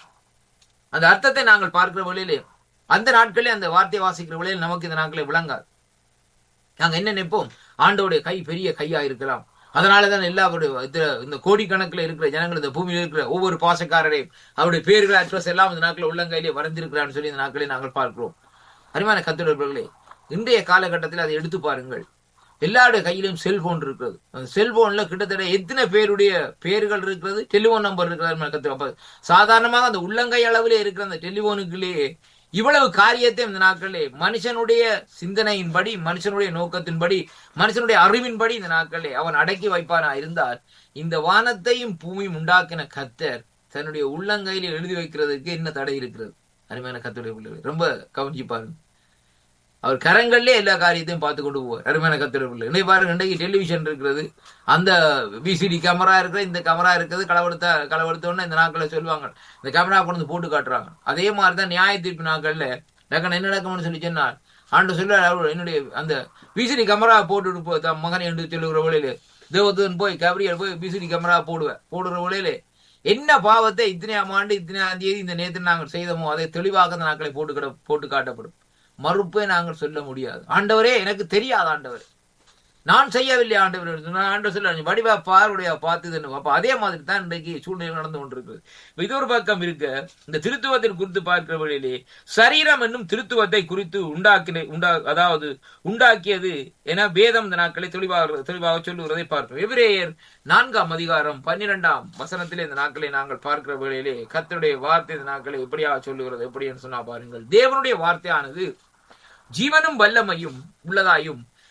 அந்த அர்த்தத்தை நாங்கள் பார்க்கிற வழியிலே அந்த நாட்களே அந்த வார்த்தையை வாசிக்கிற வழியில் நமக்கு இந்த நாட்களை விளங்காது நாங்க என்ன நினைப்போம் ஆண்டோடைய கை பெரிய கையா இருக்கலாம் அதனாலதான் எல்லாருடைய இந்த கோடிக்கணக்கில் இருக்கிற ஜனங்கள் இந்த பூமியில் இருக்கிற ஒவ்வொரு பாசக்காரரையும் அவருடைய பேர்கள் அட்ரஸ் எல்லாம் இந்த நாட்கள் உள்ளங்கையிலே வரைந்திருக்கிறான்னு சொல்லி இந்த நாட்களை நாங்கள் பார்க்கிறோம் அருமையான கத்துடர்களே இன்றைய காலகட்டத்தில் அதை எடுத்து பாருங்கள் எல்லாருடைய கையிலும் செல்போன் இருக்கிறது அந்த செல்போன்ல கிட்டத்தட்ட எத்தனை பேருடைய பெயர்கள் இருக்கிறது டெலிபோன் நம்பர் இருக்கிறது சாதாரணமாக அந்த உள்ளங்கை அளவிலே இருக்கிற அந்த டெலிபோனுக்குள்ளேயே இவ்வளவு காரியத்தை இந்த நாட்களே மனுஷனுடைய சிந்தனையின்படி மனுஷனுடைய நோக்கத்தின்படி மனுஷனுடைய அறிவின்படி இந்த நாட்களே அவன் அடக்கி வைப்பானா இருந்தால் இந்த வானத்தையும் பூமியும் உண்டாக்கின கத்தர் தன்னுடைய உள்ளங்கையில எழுதி வைக்கிறதுக்கு என்ன தடை இருக்கிறது அருமையான கத்துடைய பிள்ளைகள் ரொம்ப கவனிச்சு பாருங்க அவர் கரங்கள்லயே எல்லா காரியத்தையும் பார்த்து கொண்டு போவார் அருமையான கத்துடைய பிள்ளை இன்னைக்கு பாருங்க இன்றைக்கு டெலிவிஷன் இருக்கிறது அந்த விசிடி கேமரா இருக்கிற இந்த கேமரா இருக்கிறது களவெடுத்த களவெடுத்தோன்னு இந்த நாட்களை சொல்லுவாங்க இந்த கேமரா கொண்டு வந்து போட்டு காட்டுறாங்க அதே மாதிரிதான் நியாய தீர்ப்பு நாட்கள்ல டக்குன்னு என்ன நடக்கும்னு சொல்லி சொன்னார் ஆண்டு சொல்ல என்னுடைய அந்த விசிடி கேமரா போட்டுட்டு போ தன் மகன் என்று சொல்லுகிற வழியில தேவதன் போய் கபரியல் போய் விசிடி கேமரா போடுவேன் போடுற வழியில என்ன பாவத்தை இத்தனையாம் ஆண்டு இத்தனையாம் தேதி இந்த நேரத்தில் நாங்கள் செய்தோமோ அதை தெளிவாக அந்த நாட்களை போட்டு போட்டு காட்டப்படும் மறுப்பை நாங்கள் சொல்ல முடியாது ஆண்டவரே எனக்கு தெரியாது ஆண்டவர் நான் செய்யவில்லை ஆண்டவர் ஆண்டவர் சொல்ல வடிவா பார்வையா பார்த்ததுன்னு அப்ப அதே மாதிரி தான் இன்றைக்கு சூழ்நிலை நடந்து கொண்டிருக்கு இது ஒரு பக்கம் இருக்க இந்த திருத்துவத்தை குறித்து பார்க்கிற வழியிலே சரீரம் என்னும் திருத்துவத்தை குறித்து உண்டாக்கின உண்டா அதாவது உண்டாக்கியது என வேதம் இந்த நாட்களை தெளிவாக தெளிவாக சொல்லுகிறதை பார்க்கிறோம் எபிரேயர் நான்காம் அதிகாரம் பன்னிரெண்டாம் வசனத்திலே இந்த நாட்களை நாங்கள் பார்க்கிற வேளையிலே கத்தருடைய வார்த்தை இந்த நாட்களை எப்படியா சொல்லுகிறது எப்படி என்று சொன்னா பாருங்கள் தேவனுடைய வார்த்தையானது ஜீவனும் வல்லமையும் உள்ளதாயும்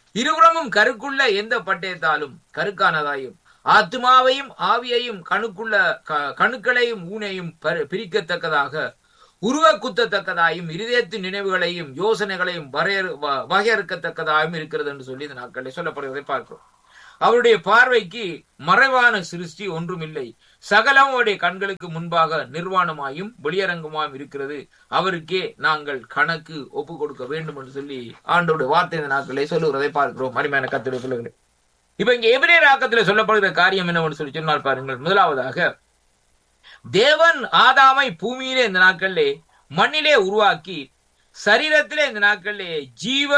இருபுறமும் கருக்குள்ள எந்த பட்டயத்தாலும் கருக்கானதாயும் ஆத்மாவையும் ஆவியையும் கணுக்குள்ள க- கணுக்களையும் ஊனையும் பரி- பிரிக்கத்தக்கதாக உருவ குத்தத்தக்கதாயும் இருதயத்தின் நினைவுகளையும் யோசனைகளையும் வரையறு வ- வகையறுக்கத்தக்கதாயும் இருக்கிறது என்று சொல்லி இந்த நாட்களில் சொல்லப்படுவதை பார்க்கிறோம் அவருடைய பார்வைக்கு மறைவான சிருஷ்டி ஒன்றுமில்லை சகலம் அவருடைய கண்களுக்கு முன்பாக நிர்வாணமாயும் வெளியரங்கமாயும் இருக்கிறது அவருக்கே நாங்கள் கணக்கு ஒப்பு கொடுக்க வேண்டும் என்று சொல்லி ஆண்டோடைய வார்த்தை இந்த நாட்களை சொல்லுகிறதை பார்க்கிறோம் அருமையான கத்துடைய பிள்ளைகளே இப்ப இங்க எபிரேயர் ஆக்கத்தில் சொல்லப்படுகிற காரியம் என்னவென்று சொல்லி சொன்னால் பாருங்கள் முதலாவதாக தேவன் ஆதாமை பூமியிலே இந்த நாட்களிலே மண்ணிலே உருவாக்கி சரீரத்திலே இந்த நாட்களிலே ஜீவ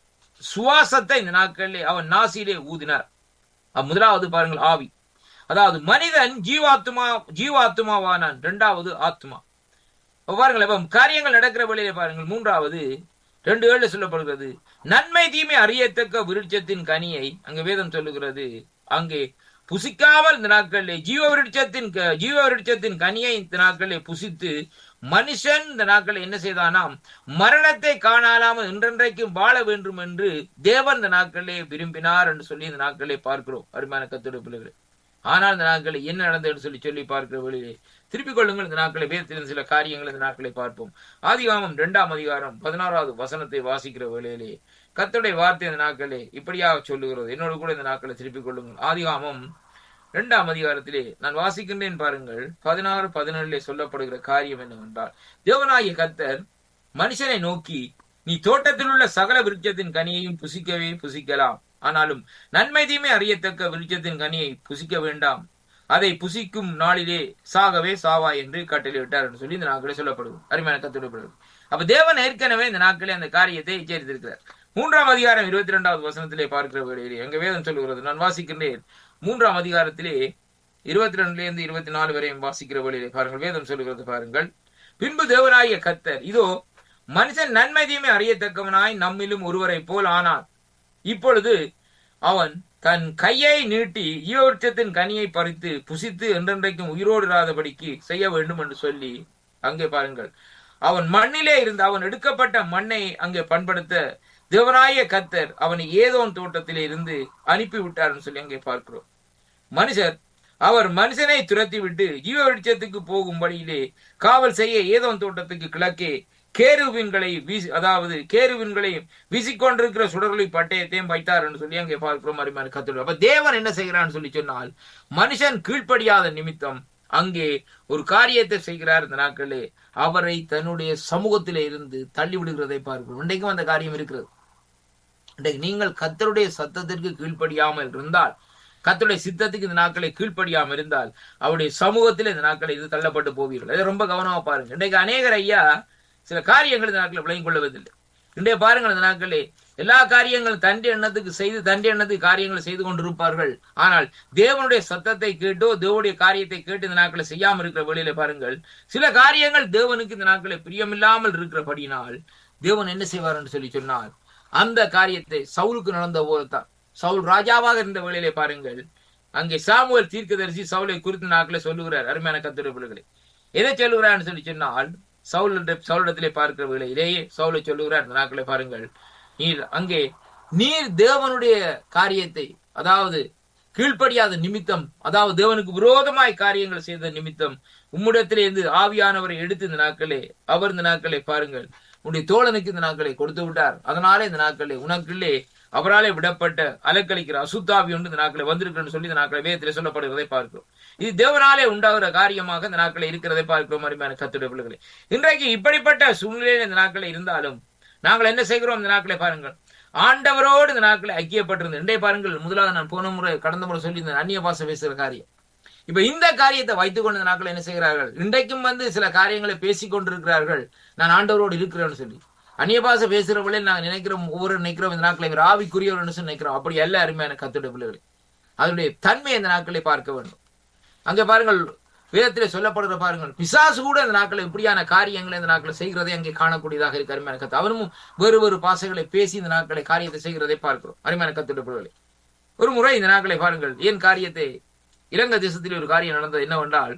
சுவாசத்தை இந்த நாட்களிலே அவன் நாசியிலே ஊதினார் அஹ் முதலாவது பாருங்கள் ஆவி அதாவது மனிதன் ஜீவாத்மா ஜீவாத்மாவானான் இரண்டாவது ஆத்மா அப்ப பாருங்கள் இப்ப காரியங்கள் நடக்கிற வழியிலே பாருங்கள் மூன்றாவது ரெண்டு ஏழு சொல்லப்படுகிறது நன்மை தீமை அறியத்தக்க விருட்சத்தின் கனியை அங்க வேதம் சொல்லுகிறது அங்கே புசிக்காமல் இந்த நாட்களிலே ஜீவ விருட்சத்தின் க- ஜீவ விருட்சத்தின் கனியை இந்த நாட்களிலே புசித்து மனுஷன் இந்த நாட்களில் என்ன செய்தானாம் மரணத்தை காணாலாமல் என்றென்றைக்கும் வாழ வேண்டும் என்று தேவன் இந்த நாட்களிலே விரும்பினார் என்று சொல்லி இந்த நாட்களிலே பார்க்கிறோம் அருமையான கத்தோட பிள்ளைகளே ஆனால் இந்த நாட்களில் என்ன நடந்ததுன்னு சொல்லி சொல்லி பார்க்கிற வழியிலே திருப்பிக் கொள்ளுங்கள் இந்த நாட்களை வேதத்திலிருந்து சில காரியங்கள் இந்த நாட்களை பார்ப்போம் ஆதிகாமம் இரண்டாம் அதிகாரம் பதினாறாவது வசனத்தை வாசிக்கிற வேளையிலே கர்த்தருடைய வார்த்தை இந்த நாட்களே இப்படியாக சொல்லுகிறது என்னோட கூட இந்த நாட்களை திருப்பிக் கொள்ளுங்கள் ஆதிகாமம் இரண்டாம் அதிகாரத்திலே நான் வாசிக்கின்றேன் பாருங்கள் பதினாறு பதினேழுலே சொல்லப்படுகிற காரியம் என்னவென்றால் தேவனாகிய கர்த்தர் மனுஷனை நோக்கி நீ தோட்டத்தில் உள்ள சகல விருட்சத்தின் கனியையும் புசிக்கவே புசிக்கலாம் ஆனாலும் நன்மை தீமை அறியத்தக்க விருட்சத்தின் கனியை புசிக்க வேண்டாம் அதை புசிக்கும் நாளிலே சாகவே சாவா என்று கட்டளையிட்டார் என்று சொல்லி இந்த நாட்களே சொல்லப்படுது அருமையான கத்துடப்படுது அப்ப தேவன் ஏற்கனவே இந்த நாட்களே அந்த காரியத்தை எச்சரித்திருக்கிறார் மூன்றாம் அதிகாரம் இருபத்தி இரண்டாவது வசனத்திலே பார்க்கிற வேளையிலே எங்க வேதம் சொல்லுகிறது நான் வாசிக்கின்றேன் மூன்றாம் அதிகாரத்திலே இருபத்தி ரெண்டுல இருந்து இருபத்தி நாலு வரையும் வாசிக்கிற வேளையிலே பாருங்கள் வேதம் சொல்லுகிறது பாருங்கள் பின்பு தேவனாகிய கர்த்தர் இதோ மனுஷன் நன்மை தீமை அறியத்தக்கவனாய் நம்மிலும் ஒருவரை போல் ஆனான் இப்பொழுது அவன் தன் கையை நீட்டி ஈவவருஷத்தின் கனியை பறித்து புசித்து என்றென்றைக்கும் உயிரோடு இராதபடிக்கு செய்ய வேண்டும் என்று சொல்லி அங்கே பாருங்கள் அவன் மண்ணிலே இருந்து அவன் எடுக்கப்பட்ட மண்ணை அங்கே பண்படுத்த தேவனாய கத்தர் அவனை ஏதோன் தோட்டத்திலே இருந்து அனுப்பி விட்டார்னு சொல்லி அங்கே பார்க்கிறோம் மனுஷர் அவர் மனுஷனை துரத்தி விட்டு ஜீவ வெளிச்சத்துக்கு போகும் வழியிலே காவல் செய்ய ஏதோன் தோட்டத்துக்கு கிழக்கே கேருவின்களை வீசி அதாவது கேருவின்களை வீசிக்கொண்டிருக்கிற சுடர்களை பட்டயத்தையும் வைத்தார் என்று சொல்லி அங்கே பார்க்கிறோம் அருமையான கத்தோடு அப்ப தேவன் என்ன செய்கிறான்னு சொல்லி சொன்னால் மனுஷன் கீழ்ப்படியாத நிமித்தம் அங்கே ஒரு காரியத்தை செய்கிறார் இந்த நாட்களே அவரை தன்னுடைய சமூகத்திலே இருந்து தள்ளி விடுகிறதை பார்க்கிறோம் இன்றைக்கும் அந்த காரியம் இருக்கிறது இன்றைக்கு நீங்கள் கத்தருடைய சத்தத்திற்கு கீழ்ப்படியாமல் இருந்தால் கத்தருடைய சித்தத்துக்கு இந்த நாட்களை கீழ்ப்படியாமல் இருந்தால் அவருடைய சமூகத்தில் இந்த நாட்களை இது தள்ளப்பட்டு போவீர்கள் இதை ரொம்ப கவனமா பாருங்க இன்றைக்கு அநேகர் ஐயா சில காரியங்கள் இந்த நாட்களை விளங்கிக் கொள்வதில்லை இன்றைய பாருங்கள் இந்த நாட்களே எல்லா காரியங்களும் தண்டி எண்ணத்துக்கு செய்து தண்டி எண்ணத்துக்கு காரியங்களை செய்து கொண்டிருப்பார்கள் ஆனால் தேவனுடைய சத்தத்தை கேட்டோ தேவனுடைய காரியத்தை கேட்டு இந்த நாட்களை செய்யாமல் இருக்கிற வழியில பாருங்கள் சில காரியங்கள் தேவனுக்கு இந்த நாட்களை பிரியமில்லாமல் இருக்கிறபடியினால் தேவன் என்ன செய்வார் என்று சொல்லி சொன்னால் அந்த காரியத்தை சவுலுக்கு நடந்த போதுதான் சவுல் ராஜாவாக இருந்த வேளையிலே பாருங்கள் அங்கே சாமுவேல் தீர்க்கதரிசி சவுலை குறித்த நாட்களை சொல்லுகிறார் அருமையான கத்துரை பிள்ளைகளை எதை சொல்லுகிறார்னு சொல்லி சொன்னால் சவுல் சவுலிடத்திலே பார்க்கிற வேளையிலேயே சவுலை சொல்லுகிறார் இந்த நாட்களை பாருங்கள் நீர் அங்கே நீர் தேவனுடைய காரியத்தை அதாவது கீழ்ப்படியாத நிமித்தம் அதாவது தேவனுக்கு விரோதமாய் காரியங்கள் செய்த நிமித்தம் உம்மிடத்திலே இருந்து ஆவியானவரை எடுத்து இந்த நாட்களே அவர் இந்த நாட்களை பாருங்கள் உன்னுடைய தோழனுக்கு இந்த நாட்களை கொடுத்து விட்டார் அதனாலே இந்த நாட்களே உனக்குள்ளே அவராலே விடப்பட்ட அலக்களிக்கிற அசுத்தாவி ஒன்று இந்த நாட்களை வந்திருக்குன்னு சொல்லி இந்த நாட்களை வேதத்திலே சொல்லப்படுகிறதை பார்க்கிறோம் இது தேவனாலே உண்டாகிற காரியமாக இந்த நாட்களை இருக்கிறதை பார்க்கிறோம் அருமையான கத்துடைய பிள்ளைகளை இன்றைக்கு இப்படிப்பட்ட சூழ்நிலையில் இந்த நாட்களை இருந்தாலும் நாங்கள் என்ன செய்கிறோம் இந்த நாட்களை பாருங்கள் ஆண்டவரோடு இந்த நாட்களை ஐக்கியப்பட்டிருந்த இன்றைய பாருங்கள் முதலாவது நான் போன முறை கடந்த முறை சொல்லி இந்த அந்நிய பாச பேசுகிற காரியம் இப்ப இந்த காரியத்தை வைத்துக் கொண்டு இந்த நாட்கள் என்ன செய்கிறார்கள் இன்றைக்கும் வந்து சில காரியங்களை பேசிக் கொண்டிருக்கிறார்கள் நான் ஆண்டவரோடு இருக்கிறேன்னு சொல்லி அந்நிய பாசை பேசுறவங்களே நாங்கள் நினைக்கிறோம் ஒவ்வொரு நினைக்கிறோம் இந்த நாட்களை இவர் ஆவிக்குரியவர் நினைக்கிறோம் அப்படி எல்லா அருமையான கத்துடைய பிள்ளைகளை அதனுடைய தன்மை இந்த நாட்களை பார்க்க வேண்டும் அங்கே பாருங்கள் வேதத்திலே சொல்லப்படுகிற பாருங்கள் பிசாசு கூட இந்த நாட்களை இப்படியான காரியங்களை இந்த நாட்களை செய்கிறதை அங்கே காணக்கூடியதாக இருக்கு அருமையான கத்து அவனும் வேறு வேறு பாசைகளை பேசி இந்த நாட்களை காரியத்தை செய்கிறதை பார்க்கிறோம் அருமையான கத்துடைய பிள்ளைகளை ஒரு முறை இந்த நாட்களை பாருங்கள் ஏன் காரியத்தை இலங்கை தேசத்தில் ஒரு காரியம் நடந்தது என்னவென்றால்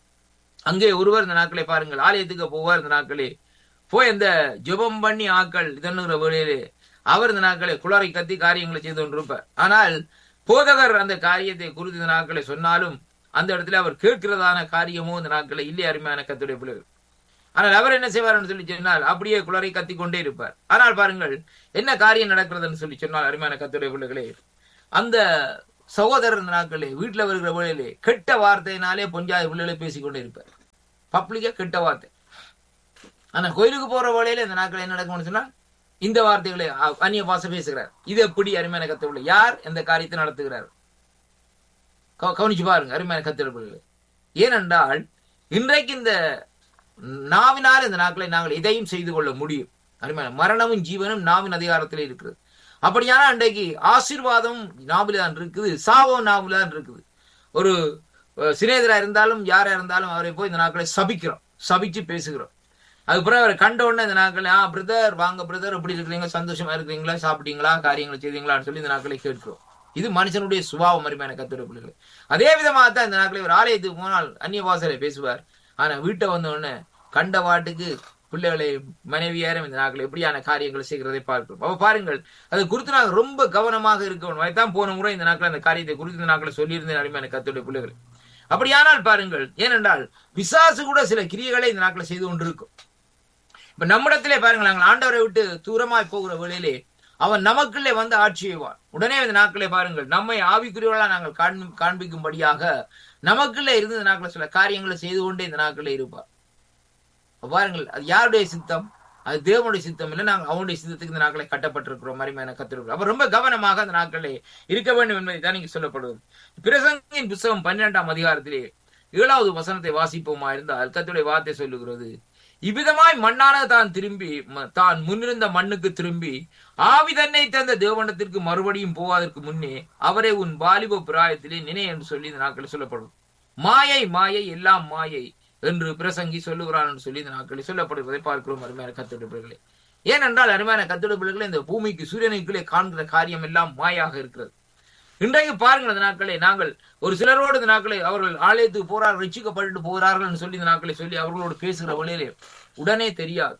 அங்கே ஒருவர் இந்த நாட்களை பாருங்கள் ஆலயத்துக்கு போவார் இந்த நாட்களே போய் அந்த ஜெபம் பண்ணி ஆக்கள் இதன்னுகிற வேளையிலே அவர் இந்த நாட்களை குளறை கத்தி காரியங்களை செய்து கொண்டிருப்பார் ஆனால் போதகர் அந்த காரியத்தை குறித்து இந்த நாட்களை சொன்னாலும் அந்த இடத்துல அவர் கேட்கிறதான காரியமோ இந்த நாட்களை இல்லை அருமையான கத்துடைய பிள்ளைகள் ஆனால் அவர் என்ன செய்வார்னு சொல்லி சொன்னால் அப்படியே குளறை கத்தி கொண்டே இருப்பார் ஆனால் பாருங்கள் என்ன காரியம் நடக்கிறதுன்னு சொல்லி சொன்னால் அருமையான கத்துடைய பிள்ளைகளே அந்த சகோதரர் இந்த நாட்களே வீட்டுல வருகிற வேளையிலே கெட்ட வார்த்தையினாலே பொஞ்சாதி பிள்ளைகளை பேசிக்கொண்டே இருப்பார் பப்ளிக்கா கெட்ட வார்த்தை ஆனா கோயிலுக்கு போற வேளையில இந்த நாட்கள் என்ன நடக்கும்னு சொன்னா இந்த வார்த்தைகளை அ- அந்நிய பாச பேசுகிறார் இது எப்படி அருமையான கத்தவில்லை யார் எந்த காரியத்தை நடத்துகிறார் கவ- கவனிச்சு பாருங்க அருமையான கத்திரப்பிள்ளைகளை ஏனென்றால் இன்றைக்கு இந்த நாவினால் இந்த நாட்களை நாங்கள் இதையும் செய்து கொள்ள முடியும் அருமையான மரணமும் ஜீவனும் நாவின் அதிகாரத்திலே இருக்கிறது அப்படியான அன்றைக்கு ஆசீர்வாதம் நாவில தான் இருக்குது சாவம் நாவில தான் இருக்குது ஒரு அஹ், சிநேகிதரா இருந்தாலும் யாரா இருந்தாலும் அவரை போய் இந்த நாட்களை சபிக்கிறோம் சபிச்சு பேசுகிறோம் அதுக்கப்புறம் அவரை கண்ட உடனே இந்த நாட்கள் ஆ பிரதர் வாங்க பிரதர் எப்படி இருக்கிறீங்க சந்தோஷமா இருக்கிறீங்களா சாப்பிட்டீங்களா காரியங்களை செய்தீங்களான்னு சொல்லி இந்த நாட்களை கேட்கிறோம் இது மனுஷனுடைய சுபாவம் அருமையான கத்துரை பிள்ளைகள் அதே விதமாக தான் இந்த நாட்களை ஒரு ஆலயத்துக்கு போனால் அந்நிய பாசையில பேசுவார் ஆனா வீட்டை வந்த உடனே கண்ட வாட்டுக்கு பிள்ளைகளை மனைவியாரும் இந்த நாட்கள் எப்படியான காரியங்களை செய்கிறதை பார்க்கிறோம் அப்ப பாருங்கள் அது குறித்து நாங்கள் ரொம்ப கவனமாக இருக்கணும் அதைத்தான் போன முறை இந்த நாட்கள் அந்த காரியத்தை குறித்து இந்த நாட்களை சொல்லியிருந்தேன் அருமையான கத்துடைய பிள்ளைகள் அப்படியானால் பாருங்கள் ஏனென்றால் பிசாசு கூட சில கிரியைகளை இந்த நாட்களை செய்து கொண்டிருக்கும் இப்ப நம்மிடத்திலே பாருங்கள் நாங்கள் ஆண்டவரை விட்டு தூரமாய் போகிற வேளையிலே அவன் நமக்குள்ளே வந்து ஆட்சி செய்வான் உடனே இந்த நாட்களே பாருங்கள் நம்மை ஆவிக்குரியவர்களா நாங்கள் காண்பி- காண்பிக்கும்படியாக நமக்குள்ளே இருந்து இந்த நாட்களை சில காரியங்களை செய்து கொண்டே இந்த நாட்களே இருப்பார் அப்ப பாருங்கள் அது யாருடைய சித்தம் அது தேவனுடைய சித்தம் இல்லை நாங்கள் அவனுடைய சித்தத்துக்கு இந்த நாட்களை கட்டப்பட்டிருக்கிறோம் மரிமையான கத்திருக்கிறோம் அப்ப ரொம்ப கவனமாக அந்த நாட்களே இருக்க வேண்டும் என்பதை தான் இங்கு சொல்லப்படுவது பிரசங்கின் புஸ்தகம் பன்னிரெண்டாம் அதிகாரத்திலே ஏழாவது வசனத்தை வாசிப்போமா இருந்தால் கத்துடைய வார்த்தை சொல்லுகிறது இவ்விதமாய் மண்ணான தான் திரும்பி ம- தான் முன்னிருந்த மண்ணுக்கு திரும்பி ஆவி தன்னை தந்த தேவனத்திற்கு மறுபடியும் போவதற்கு முன்னே அவரை உன் வாலிப பிராயத்திலே நினை என்று சொல்லி இந்த நாட்களில் சொல்லப்படும் மாயை மாயை எல்லாம் மாயை என்று பிரசங்கி சொல்லுகிறான் என்று சொல்லி இந்த நாட்களில் சொல்லப்படுவதை பார்க்கிறோம் அருமையான கத்துடைப்பிள்ளைகளே ஏனென்றால் அருமையான கத்துடைப்பிள்ளைகளே இந்த பூமிக்கு சூரியனுக்குள்ளே காண்கிற காரியம் எல்லாம் மாயாக இருக்கிறது இன்றைக்கு பாருங்கள் இந்த நாட்களை நாங்கள் ஒரு சிலரோடு இந்த நாட்களை அவர்கள் ஆலயத்துக்கு போறார் ரட்சிக்கப்பட்டு போகிறார்கள் என்று சொல்லி இந்த நாட்களை சொல்லி அவர்களோடு பேசுகிற வழியிலே உடனே தெரியாது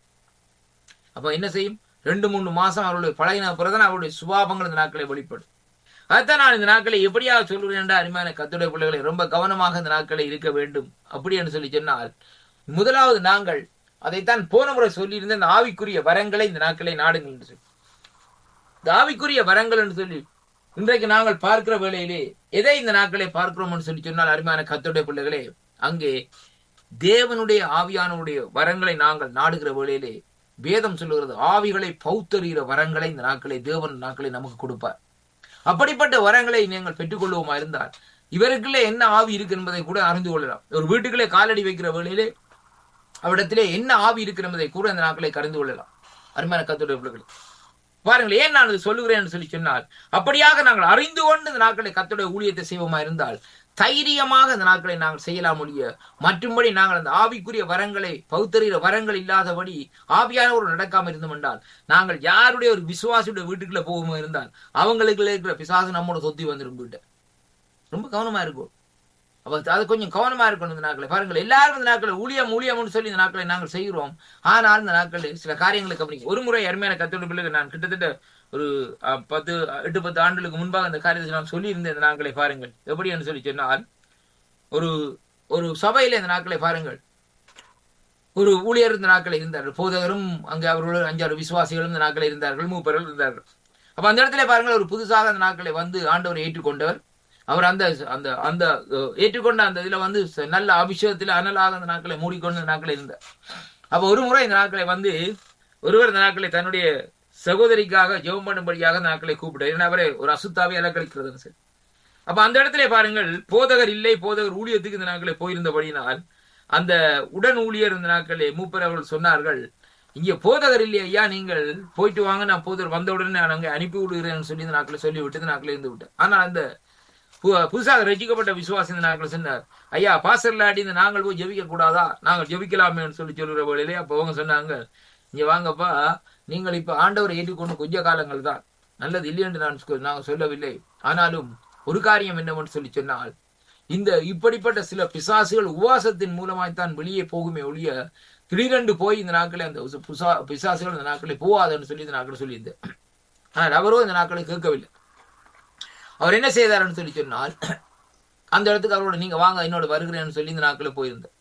அப்ப என்ன செய்யும் ரெண்டு மூணு மாசம் அவர்களுடைய பழகின பிறகுதான் அவருடைய சுபாவங்கள் இந்த நாட்களை வெளிப்படும் அதைத்தான் நான் இந்த நாட்களை எப்படியாக சொல்கிறேன் என்ற அருமையான கத்துடைய பிள்ளைகளை ரொம்ப கவனமாக இந்த நாட்களை இருக்க வேண்டும் அப்படி என்று சொல்லி சொன்னால் முதலாவது நாங்கள் அதைத்தான் போன முறை சொல்லியிருந்த இந்த ஆவிக்குரிய வரங்களை இந்த நாட்களை நாடுங்கள் என்று சொல்லி இந்த ஆவிக்குரிய வரங்கள் என்று சொல்லி இன்றைக்கு நாங்கள் பார்க்கிற வேளையிலே எதை இந்த நாட்களை பார்க்கிறோம் என்று சொல்லி சொன்னால் அருமையான கத்துடைய பிள்ளைகளே அங்கே தேவனுடைய ஆவியானவருடைய வரங்களை நாங்கள் நாடுகிற வேளையிலே வேதம் சொல்லுகிறது ஆவிகளை பௌத்தறிகிற வரங்களை இந்த நாட்களை தேவன் இந்த நாட்களை நமக்கு கொடுப்பார் அப்படிப்பட்ட வரங்களை நீங்கள் பெற்றுக்கொள்வோமா இருந்தால் இவருக்குள்ளே என்ன ஆவி இருக்கு என்பதை கூட அறிந்து கொள்ளலாம் ஒரு வீட்டுக்குள்ளே காலடி வைக்கிற வேளையிலே அவ்விடத்திலே என்ன ஆவி இருக்கு என்பதை கூட இந்த நாட்களை கறிந்து கொள்ளலாம் அருமையான கத்துடைய பிள்ளைகளே பாருங்கள் ஏன் நான் இது சொல்லுகிறேன் என்று சொல்லி சொன்னால் அப்படியாக நாங்கள் அறிந்து கொண்டு இந்த நாட்களை கத்துடைய ஊழியத்தை செய்வோமா இருந்தால் தைரியமாக இந்த நாட்களை நாங்கள் செய்யலாம் ஒழிய மற்றும்படி நாங்கள் அந்த ஆவிக்குரிய வரங்களை பௌத்தறிகிற வரங்கள் இல்லாதபடி ஆவியானவர் நடக்காம இருந்தோம் என்றால் நாங்கள் யாருடைய ஒரு விசுவாசியுடைய வீட்டுக்குள்ள போவோமா இருந்தால் அவங்களுக்கு இருக்கிற பிசாசு நம்மோட சொத்தி வந்துடும் வீட்டை ரொம்ப கவனமா இருக்கும் அப்ப அது கொஞ்சம் கவனமா இருக்கணும் இந்த நாட்களை பாருங்கள் எல்லாரும் இந்த நாட்களை ஊழியம் ஊழியம்னு சொல்லி இந்த நாட்களை நாங்கள் செய்கிறோம் ஆனால் இந்த நாட்களில் சில காரியங்களை கவனிக்க ஒரு முறை அருமையான கத்தோட பிள்ளைக்கு நான் கிட்டத்தட்ட ஒரு அஹ், பத்து எட்டு பத்து ஆண்டுகளுக்கு முன்பாக இந்த காரியத்தை நான் சொல்லியிருந்தேன் இந்த நாட்களை பாருங்கள் எப்படி என்று சொல்லி சொன்னால் ஒரு ஒரு சபையில இந்த நாட்களை பாருங்கள் ஒரு ஊழியர் இந்த நாட்களை இருந்தார்கள் போதகரும் அங்கே அவர்களோடு அஞ்சாறு விசுவாசிகளும் இந்த நாட்களை இருந்தார்கள் மூப்பர்கள் இருந்தார்கள் அப்ப அந்த இடத்துல பாருங்கள் ஒரு புதுசாக அந்த நாட்களை வந்து ஆண்டவரை ஏற்றுக்கொண்டவர் அவர் அந்த அந்த அந்த அஹ், ஏற்றுக்கொண்ட அந்த இதுல வந்து ச- நல்ல அபிஷேகத்தில் அனலாக அந்த நாட்களை மூடிக்கொண்டு அந்த நாட்களை இருந்தார் அப்ப ஒரு முறை இந்த நாட்களை வந்து ஒருவர் இந்த நாட்களை தன்னுடைய சகோதரிக்காக ஜெபம் பண்ணும்படியாக இந்த நாட்களை கூப்பிட்டார் ஏன்னா அவரை ஒரு அசுத்தாவே அலக்கழிக்கிறது சரி அப்ப அந்த இடத்துல பாருங்கள் போதகர் இல்லை போதகர் ஊழியத்துக்கு இந்த நாட்களை போயிருந்தபடியினால் அந்த உடன் ஊழியர் இந்த நாட்களே மூப்பர் அவர்கள் சொன்னார்கள் இங்க போதகர் இல்லையா ஐயா நீங்கள் போயிட்டு வாங்க நான் போதகர் வந்த உடனே நான் அங்கே அனுப்பி விடுகிறேன்னு சொல்லி இந்த நாட்களை சொல்லி விட்டு இந்த நாட்களை இருந்து விட்டேன் ஆனால் அந்த பு- புதுசாக ரசிக்கப்பட்ட விசுவாசி இந்த நாட்கள் சொன்னார் ஐயா பாசர்ல அடி இந்த நாங்கள் போய் ஜெபிக்க கூடாதா நாங்கள் ஜெபிக்கலாமேன்னு சொல்லி சொல்லுற வேளையிலே அப்ப அவங்க சொன்னாங்க இங்க வாங்கப்பா நீங்கள் இப்ப ஆண்டவரை ஏற்றுக்கொண்டு கொஞ்ச காலங்கள் தான் நல்லது இல்லை என்று நான் சொ- நாங்கள் சொல்லவில்லை ஆனாலும் ஒரு காரியம் என்னவென்று சொல்லி சொன்னால் இந்த இப்படிப்பட்ட சில பிசாசுகள் உவாசத்தின் மூலமாய்த்தான் வெளியே போகுமே ஒழிய திடீரென்று போய் இந்த நாட்களே அந்த உச- புசா- பிசாசுகள் இந்த நாட்களே போகாதுன்னு சொல்லி இந்த நாட்களை சொல்லியிருந்தேன் ஆனால் அவரோ இந்த நாட்களை கேட்கவில்லை அவர் என்ன செய்தார்னு சொல்லி சொன்னால் அந்த இடத்துக்கு அவரோட நீங்க வாங்க என்னோட வருகிறேன்னு சொல்லி இந்த நாட்களை போயிருந்தார்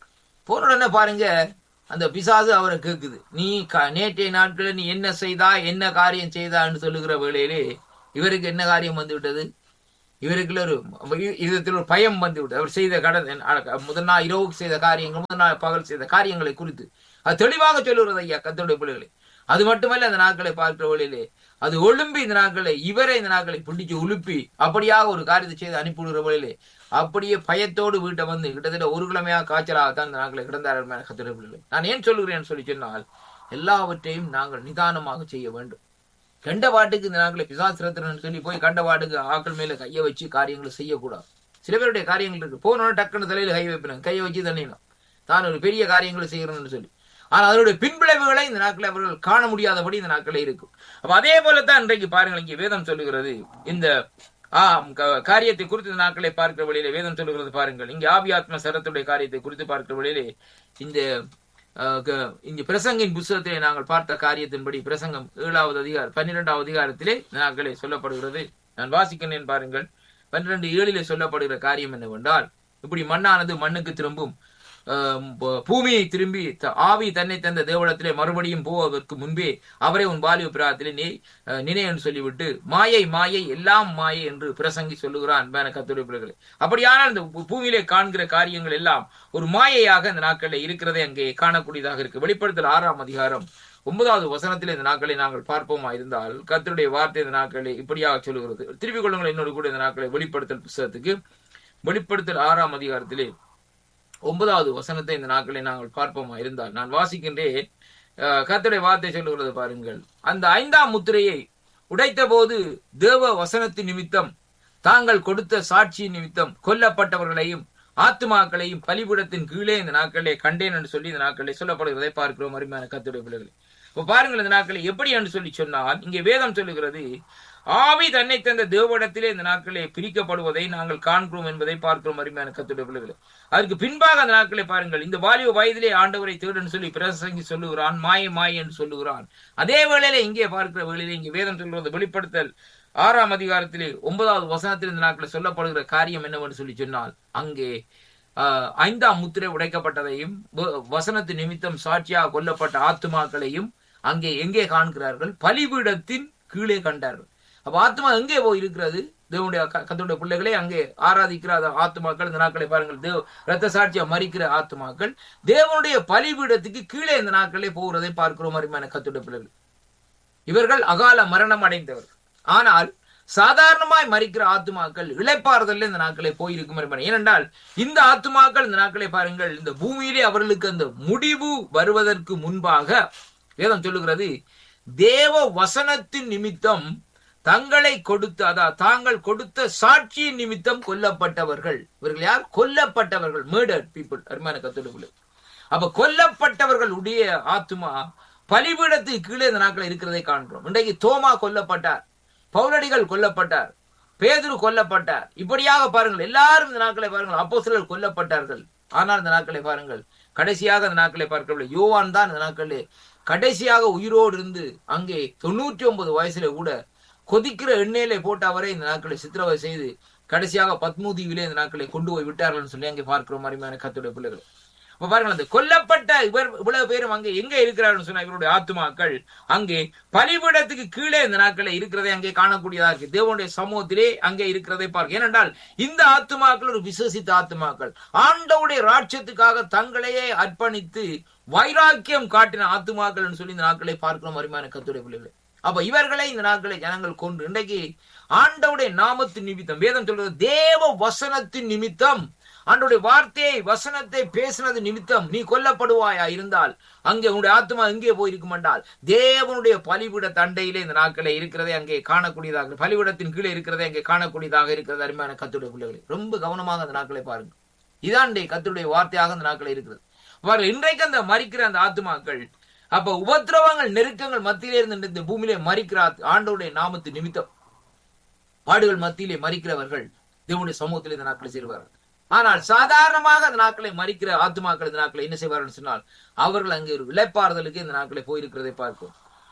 போன உடனே பாருங்க அந்த பிசாசு அவரை கேட்குது நீ க- நேற்றைய நாட்களில் நீ என்ன செய்தா என்ன காரியம் செய்தான்னு சொல்லுகிற வேளையிலே இவருக்கு என்ன காரியம் வந்து விட்டது இவருக்குள்ள ஒரு இதத்தில் ஒரு பயம் வந்து விட்டது அவர் செய்த கடன் முதல் நாள் இரவுக்கு செய்த காரியங்கள் முதல் நாள் பகல் செய்த காரியங்களை குறித்து அது தெளிவாக சொல்லுகிறது ஐயா கத்தோடைய பிள்ளைகளை அது மட்டுமல்ல இந்த நாட்களை பார்க்கிற வழியிலே அது ஒழும்பி இந்த நாட்களை இவரை இந்த நாட்களை பிடிச்சு உலுப்பி அப்படியாக ஒரு காரியத்தை செய்து அனுப்பிவிடுகிற வழியிலே அப்படியே பயத்தோடு வீட்டை வந்து கிட்டத்தட்ட ஒரு கிழமையாக காய்ச்சலாகத்தான் இந்த நாட்களை கிடந்தார்கள் மேல கத்தோடைய பிள்ளைகளை நான் ஏன் சொல்லுகிறேன் சொல்லி சொன்னால் எல்லாவற்றையும் நாங்கள் நிதானமாக செய்ய வேண்டும் கண்ட பாட்டுக்கு இந்த நாட்களை பிசாசிரத்திரன் சொல்லி போய் கண்ட பாட்டுக்கு ஆக்கள் மேல கையை வச்சு காரியங்களை செய்யக்கூடாது சில பேருடைய காரியங்கள் இருக்கு போனோட டக்குன்னு தலையில கை வைப்பினாங்க கையை வச்சு தண்ணினா தான் ஒரு பெரிய காரியங்களை செய்யணும்னு சொல்லி ஆனா அதனுடைய பின்விளைவுகளை இந்த நாட்களை அவர்கள் காண முடியாதபடி இந்த நாட்களே இருக்கும் அப்ப அதே போலத்தான் இன்றைக்கு பாருங்கள் இங்கே வேதம் சொல்லுகிறது இந்த ஆம் க- காரியத்தை குறித்து இந்த நாட்களை பார்க்கிற வழியிலே வேதம் சொல்லுகிறது பாருங்கள் இங்கே ஆவியாத்ம சரத்துடைய காரியத்தை குறித்து பார்க்கிற வழியிலே இந்த அஹ், க- இங்க பிரசங்கின் புஸ்தகத்திலே நாங்கள் பார்த்த காரியத்தின்படி பிரசங்கம் ஏழாவது அதிகாரம் பன்னிரெண்டாவது அதிகாரத்திலே இந்த நாட்களே சொல்லப்படுகிறது நான் வாசிக்கிறேன் பாருங்கள் பன்னிரண்டு ஏழிலே சொல்லப்படுகிற காரியம் என்னவென்றால் இப்படி மண்ணானது மண்ணுக்கு திரும்பும் ஆஹ் ப- பூமியை திரும்பி த- ஆவி தன்னை தந்த தேவடத்திலே மறுபடியும் போவதற்கு முன்பே அவரை உன் பாலிய பிராத்திலே நீ அஹ், நினை என்று சொல்லிவிட்டு மாயை மாயை எல்லாம் மாயை என்று பிரசங்கி சொல்லுகிறான் அன்பான கத்துடைய பிள்ளைகளே அப்படியானால் இந்த பூ- பூமியிலே காண்கிற காரியங்கள் எல்லாம் ஒரு மாயையாக இந்த நாட்களில் இருக்கிறதே அங்கே காணக்கூடியதாக இருக்கு வெளிப்படுத்தல் ஆறாம் அதிகாரம் ஒன்பதாவது வசனத்தில் இந்த நாட்களை நாங்கள் பார்ப்போமா இருந்தால் கர்த்தருடைய வார்த்தை இந்த நாட்களை இப்படியாக சொல்லுகிறது திருப்பிக் கொள்ளுங்கள் என்னோடு கூட இந்த நாட்களை வெளிப்படுத்தல் புஸ்தகத்துக்கு வெளிப்படுத்தல் ஆறாம் அதிகாரத்திலே ஒன்பதாவது வசனத்தை இந்த நாட்களை நாங்கள் பார்ப்போமா இருந்தால் நான் வாசிக்கின்றேன் அஹ், கர்த்தருடைய வார்த்தை சொல்லுகிறது பாருங்கள் அந்த ஐந்தாம் முத்திரையை உடைத்த போது தேவ வசனத்தின் நிமித்தம் தாங்கள் கொடுத்த சாட்சி நிமித்தம் கொல்லப்பட்டவர்களையும் ஆத்துமாக்களையும் பலிபீடத்தின் கீழே இந்த நாட்களே கண்டேன் என்று சொல்லி இந்த நாட்களே சொல்லப்படுகிறதை பார்க்கிறோம் அருமையான கர்த்தருடைய பிள்ளைகளை இப்ப பாருங்கள் இந்த நாட்களை எப்படி என்று சொல்லி சொன்னால் இங்கே வேதம் சொல்லுகிறது ஆவி தன்னை தந்த தேவடத்திலே இந்த நாட்களே பிரிக்கப்படுவதை நாங்கள் காண்கிறோம் என்பதை பார்க்கிறோம் அருமையான கத்துடைய பிள்ளைகளை அதற்கு பின்பாக அந்த நாட்களை பாருங்கள் இந்த வாலிப வயதிலே ஆண்டவரை தேடுன்னு சொல்லி பிரசங்கி சொல்லுகிறான் மாய மாய என்று சொல்லுகிறான் அதே வேளையிலே இங்கே பார்க்கிற வேளையிலே இங்கே வேதம் சொல்றது வெளிப்படுத்தல் ஆறாம் அதிகாரத்திலே ஒன்பதாவது வசனத்தில் இந்த நாட்களில் சொல்லப்படுகிற காரியம் என்னவென்று சொல்லி சொன்னால் அங்கே ஆஹ், ஐந்தாம் முத்திரை உடைக்கப்பட்டதையும் வ- வசனத்து நிமித்தம் சாட்சியாக கொல்லப்பட்ட ஆத்துமாக்களையும் அங்கே எங்கே காண்கிறார்கள் பலிபீடத்தின் கீழே கண்டார்கள் அப்ப ஆத்மா எங்கே போய் இருக்கிறது தேவனுடைய க- கர்த்தருடைய பிள்ளைகளே அங்கே ஆராதிக்கிற அந்த ஆத்துமாக்கள் இந்த நாட்களை பாருங்கள் தேவ ரத்த சாட்சியா மறிக்கிற ஆத்துமாக்கள் தேவனுடைய பலிபீடத்துக்கு கீழே இந்த நாட்களே போகிறதை பார்க்கிறோம் அருமையான கத்துடைய பிள்ளைகள் இவர்கள் அகால மரணம் அடைந்தவர் ஆனால் சாதாரணமாய் மறிக்கிற ஆத்துமாக்கள் இளைப்பாறுதல்ல இந்த நாட்களை போயிருக்கும் அருமையான. ஏனென்றால் இந்த ஆத்துமாக்கள் இந்த நாட்களை பாருங்கள் இந்த பூமியிலே அவர்களுக்கு அந்த முடிவு வருவதற்கு முன்பாக வேதம் சொல்லுகிறது தேவ வசனத்தின் நிமித்தம் தங்களை கொடுத்த அதாவது தாங்கள் கொடுத்த சாட்சியின் நிமித்தம் கொல்லப்பட்டவர்கள் இவர்கள் யார் கொல்லப்பட்டவர்கள் மேர்டர் பீப்புள் அருமையான கத்தோடு அப்ப கொல்லப்பட்டவர்களுடைய ஆத்துமா பலிபீடத்துக்கு கீழே இந்த நாட்கள் இருக்கிறதை காண்கிறோம் இன்றைக்கு தோமா கொல்லப்பட்டார் பௌரடிகள் கொல்லப்பட்டார் பேதுரு கொல்லப்பட்டார் இப்படியாக பாருங்கள் எல்லாரும் இந்த நாட்களை பாருங்கள் அப்போஸ்தலர்கள் கொல்லப்பட்டார்கள் ஆனால் இந்த நாட்களை பாருங்கள் கடைசியாக இந்த நாட்களை பார்க்கவில்லை யோவான் தான் இந்த நாட்களிலே கடைசியாக உயிரோடு இருந்து அங்கே தொண்ணூற்றி ஒன்பது வயசுல கூட கொதிக்கிற எண்ணெயிலே போட்டு அவரை இந்த நாட்களை சித்திரவதை செய்து கடைசியாக பத்மூதீவிலே இந்த நாட்களை கொண்டு போய் விட்டார்கள் சொல்லி அங்கே பார்க்கிறோம் அருமையான கத்துடைய பிள்ளைகள் அப்ப பாருங்கள் அந்த கொல்லப்பட்ட இவர் இவ்வளவு பேரும் அங்கே எங்க இருக்கிறார்கள் சொன்னா இவருடைய ஆத்துமாக்கள் அங்கே பலிபீடத்துக்கு கீழே இந்த நாட்களை இருக்கிறதை அங்கே காணக்கூடியதா இருக்கு தேவனுடைய சமூகத்திலே அங்கே இருக்கிறதை பார்க்க ஏனென்றால் இந்த ஆத்துமாக்கள் ஒரு விசுவசித்த ஆத்துமாக்கள் ஆண்டவுடைய ராட்சியத்துக்காக தங்களையே அர்ப்பணித்து வைராக்கியம் காட்டின ஆத்துமாக்கள் சொல்லி இந்த நாட்களை பார்க்கிறோம் அருமையான கத்துடைய பிள்ளைகளை அப்ப இவர்களை இந்த நாட்களை ஜனங்கள் கொண்டு இன்றைக்கு ஆண்டவுடைய நாமத்தின் நிமித்தம் வேதம் சொல்றது தேவ வசனத்தின் நிமித்தம் ஆண்டோடைய வார்த்தையை வசனத்தை பேசினது நிமித்தம் நீ கொல்லப்படுவாயா இருந்தால் அங்கே உன்னுடைய ஆத்மா எங்கே போயிருக்கும் என்றால் தேவனுடைய பலிபீட தண்டையிலே இந்த நாட்களை இருக்கிறதே அங்கே காணக்கூடியதாக பலிபீடத்தின் கீழே இருக்கிறதே அங்கே காணக்கூடியதாக இருக்கிறது அருமையான கத்துடைய பிள்ளைகளை ரொம்ப கவனமாக அந்த நாட்களை பாருங்க இதான் கத்துடைய வார்த்தையாக அந்த நாட்களை இருக்கிறது பாருங்க இன்றைக்கு அந்த மறிக்கிற அந்த ஆத்துமாக்கள் அப்ப உபத்திரவங்கள் நெருக்கங்கள் மத்தியிலே இருந்து இந்த பூமியிலே மறிக்கிற ஆத்- ஆண்டவருடைய நாமத்து நிமித்தம் பாடுகள் மத்தியிலே மறிக்கிறவர்கள் தேவனுடைய சமூகத்தில் இந்த நாட்களை சேருவார்கள் ஆனால் சாதாரணமாக அந்த நாட்களை மறிக்கிற ஆத்துமாக்கள் இந்த நாட்களை என்ன செய்வார்கள் சொன்னால் அவர்கள் அங்கே ஒரு இளைப்பாறுதலுக்கு இந்த நாட்களை போயிருக்கிறதை பார்க்கும்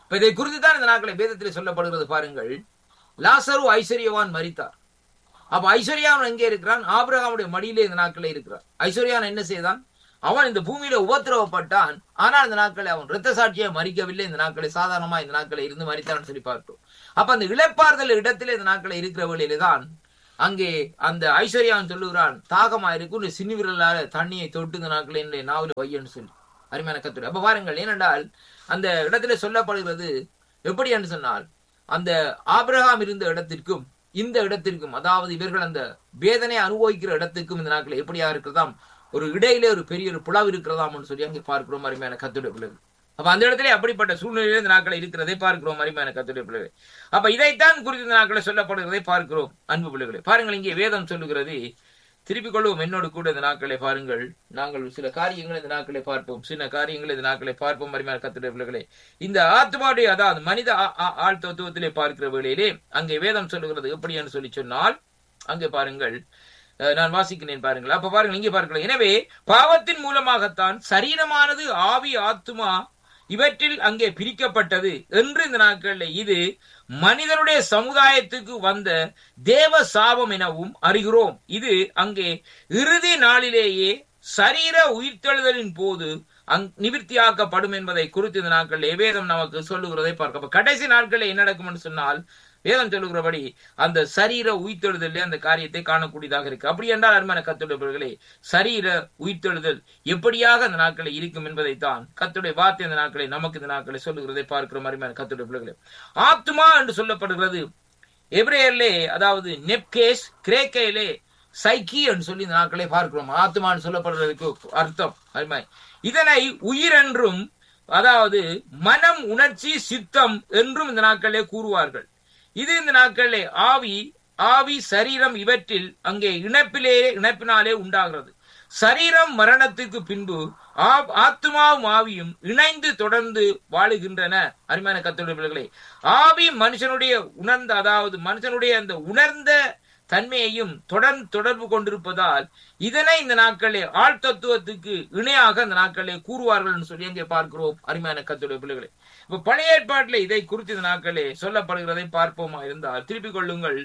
இப்ப இதை குறித்து தான் இந்த நாட்களை வேதத்திலே சொல்லப்படுகிறது பாருங்கள் லாசரு ஐஸ்வர்யவான் மரித்தார் அப்ப ஐஸ்வர்யாவன் எங்கே இருக்கிறான் ஆபிரகாமுடைய மடியிலே இந்த நாட்களே இருக்கிறான் ஐஸ்வர்யான் என்ன செய்தான் அவன் இந்த பூமியில உபத்திரவப்பட்டான் ஆனால் இந்த நாட்களை அவன் இரத்த சாட்சியா மறிக்கவில்லை இந்த நாட்களை சாதாரணமா இந்த நாட்களை இருந்து மறித்தான் சொல்லி பார்த்தோம் அப்ப அந்த இழப்பாறுதல் இடத்திலே இந்த நாட்களை இருக்கிற வேளையிலே தான் அங்கே அந்த ஐஸ்வர்யான் சொல்லுகிறான் தாகமா இருக்கும் சின்னி விரலால தண்ணியை தொட்டு இந்த நாட்களை என்னுடைய நாவல வையன்னு சொல்லி அருமையான கத்துரை அப்ப பாருங்கள் ஏனென்றால் அந்த இடத்துல சொல்லப்படுகிறது எப்படி என்று சொன்னால் அந்த ஆபிரகாம் இருந்த இடத்திற்கும் இந்த இடத்திற்கும் அதாவது இவர்கள் அந்த வேதனை அனுபவிக்கிற இடத்திற்கும் இந்த நாட்கள் எப்படியா இருக்கிறதாம் ஒரு இடையிலே ஒரு பெரிய ஒரு புலவு இருக்கிறதாம்னு சொல்லி அங்கே பார்க்கிறோம் அருமையான கத்துடைய பிள்ளைகள் அப்ப அந்த இடத்துல அப்படிப்பட்ட சூழ்நிலையில இந்த நாட்களை இருக்கிறதை பார்க்கிறோம் அருமையான கத்துடைய பிள்ளைகள் அப்ப இதைத்தான் குறித்து இந்த நாட்களை சொல்லப்படுகிறதை பார்க்கிறோம் அன்பு பிள்ளைகளை பாருங்கள் இங்கே வேதம் சொல்லுகிறது திருப்பிக் கொள்வோம் என்னோடு கூட இந்த நாட்களை பாருங்கள் நாங்கள் சில காரியங்களை இந்த நாட்களை பார்ப்போம் சில காரியங்களை இந்த நாட்களை பார்ப்போம் அருமையான கத்துடைய பிள்ளைகளே இந்த ஆத்மாவுடைய அதாவது மனித ஆள் தத்துவத்திலே பார்க்கிற வேளையிலே அங்கே வேதம் சொல்லுகிறது எப்படி என்று சொல்லி சொன்னால் அங்கே பாருங்கள் நான் வாசிக்கிறேன் பாருங்கள் அப்ப பாருங்கள் இங்கே பார்க்கலாம் எனவே பாவத்தின் மூலமாகத்தான் சரீரமானது ஆவி ஆத்துமா இவற்றில் அங்கே பிரிக்கப்பட்டது என்று இந்த நாட்களில் இது மனிதனுடைய சமுதாயத்துக்கு வந்த தேவ சாபம் எனவும் அறிகிறோம் இது அங்கே இறுதி நாளிலேயே சரீர உயிர்த்தெழுதலின் போது அங் நிவர்த்தியாக்கப்படும் என்பதை குறித்து இந்த நாட்களில் வேதம் நமக்கு சொல்லுகிறதை பார்க்க கடைசி நாட்களில் என்ன நடக்கும் என்று சொன்னால் வேதம் சொல்லுகிறபடி அந்த சரீர உயிர்த்தெழுதலே அந்த காரியத்தை காணக்கூடியதாக இருக்கு அப்படி என்றால் அருமையான கத்துடையவர்களே சரீர உயிர்த்தெழுதல் எப்படியாக அந்த நாட்களை இருக்கும் என்பதைத்தான் கத்துடைய வார்த்தை அந்த நாட்களை நமக்கு இந்த நாட்களை சொல்லுகிறதை பார்க்கிறோம் அருமையான கத்துடைய பிள்ளைகளே ஆத்மா என்று சொல்லப்படுகிறது எப்ரேயர்லே அதாவது நெப்கேஸ் கிரேக்கையிலே சைக்கி என்று சொல்லி இந்த நாட்களை பார்க்கிறோம் ஆத்மான்னு சொல்லப்படுறதுக்கு அர்த்தம் அருமை இதனை உயிர் என்றும் அதாவது மனம் உணர்ச்சி சித்தம் என்றும் இந்த நாட்களே கூறுவார்கள் இது இந்த நாட்களிலே ஆவி ஆவி சரீரம் இவற்றில் அங்கே இணைப்பிலே இணைப்பினாலே உண்டாகிறது சரீரம் மரணத்துக்கு பின்பு ஆத்மாவும் ஆவியும் இணைந்து தொடர்ந்து வாழுகின்றன அருமையான கத்தோடைய பிள்ளைகளே ஆவி மனுஷனுடைய உணர்ந்த அதாவது மனுஷனுடைய அந்த உணர்ந்த தன்மையையும் தொடர்ந்து தொடர்பு கொண்டிருப்பதால் இதனை இந்த நாட்களே ஆள் தத்துவத்துக்கு இணையாக இந்த நாட்களே கூறுவார்கள் சொல்லி அங்கே பார்க்கிறோம் அருமையான கத்துடைய பிள்ளைகளை இப்ப பழைய ஏற்பாட்டில் இதை குறித்து இந்த நாட்களே சொல்லப்படுகிறதை பார்ப்போமா இருந்தால் திருப்பிக் கொள்ளுங்கள்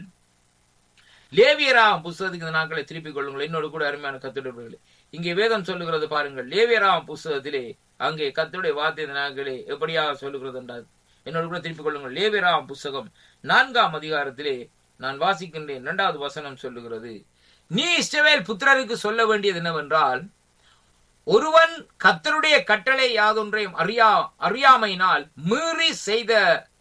லேவியராம் புஸ்தகத்துக்கு இந்த நாட்களை திருப்பிக் கொள்ளுங்கள் என்னோடு கூட அருமையான கத்துடைய பிள்ளைகளே இங்கே வேதம் சொல்லுகிறது பாருங்கள் லேவியராம் புஸ்தகத்திலே அங்கே கத்துடைய வார்த்தை இந்த நாட்களே எப்படியாக சொல்லுகிறது என்றால் என்னோடு கூட திருப்பிக் கொள்ளுங்கள் லேவியராம் புஸ்தகம் நான்காம் அதிகாரத்திலே நான் வாசிக்கின்றேன் இரண்டாவது வசனம் சொல்லுகிறது நீ இஸ்ரவேல் புத்திரருக்கு சொல்ல வேண்டியது என்னவென்றால் ஒருவன் கத்தருடைய கட்டளை யாதொன்றையும் அறியா அறியாமையினால் மீறி செய்த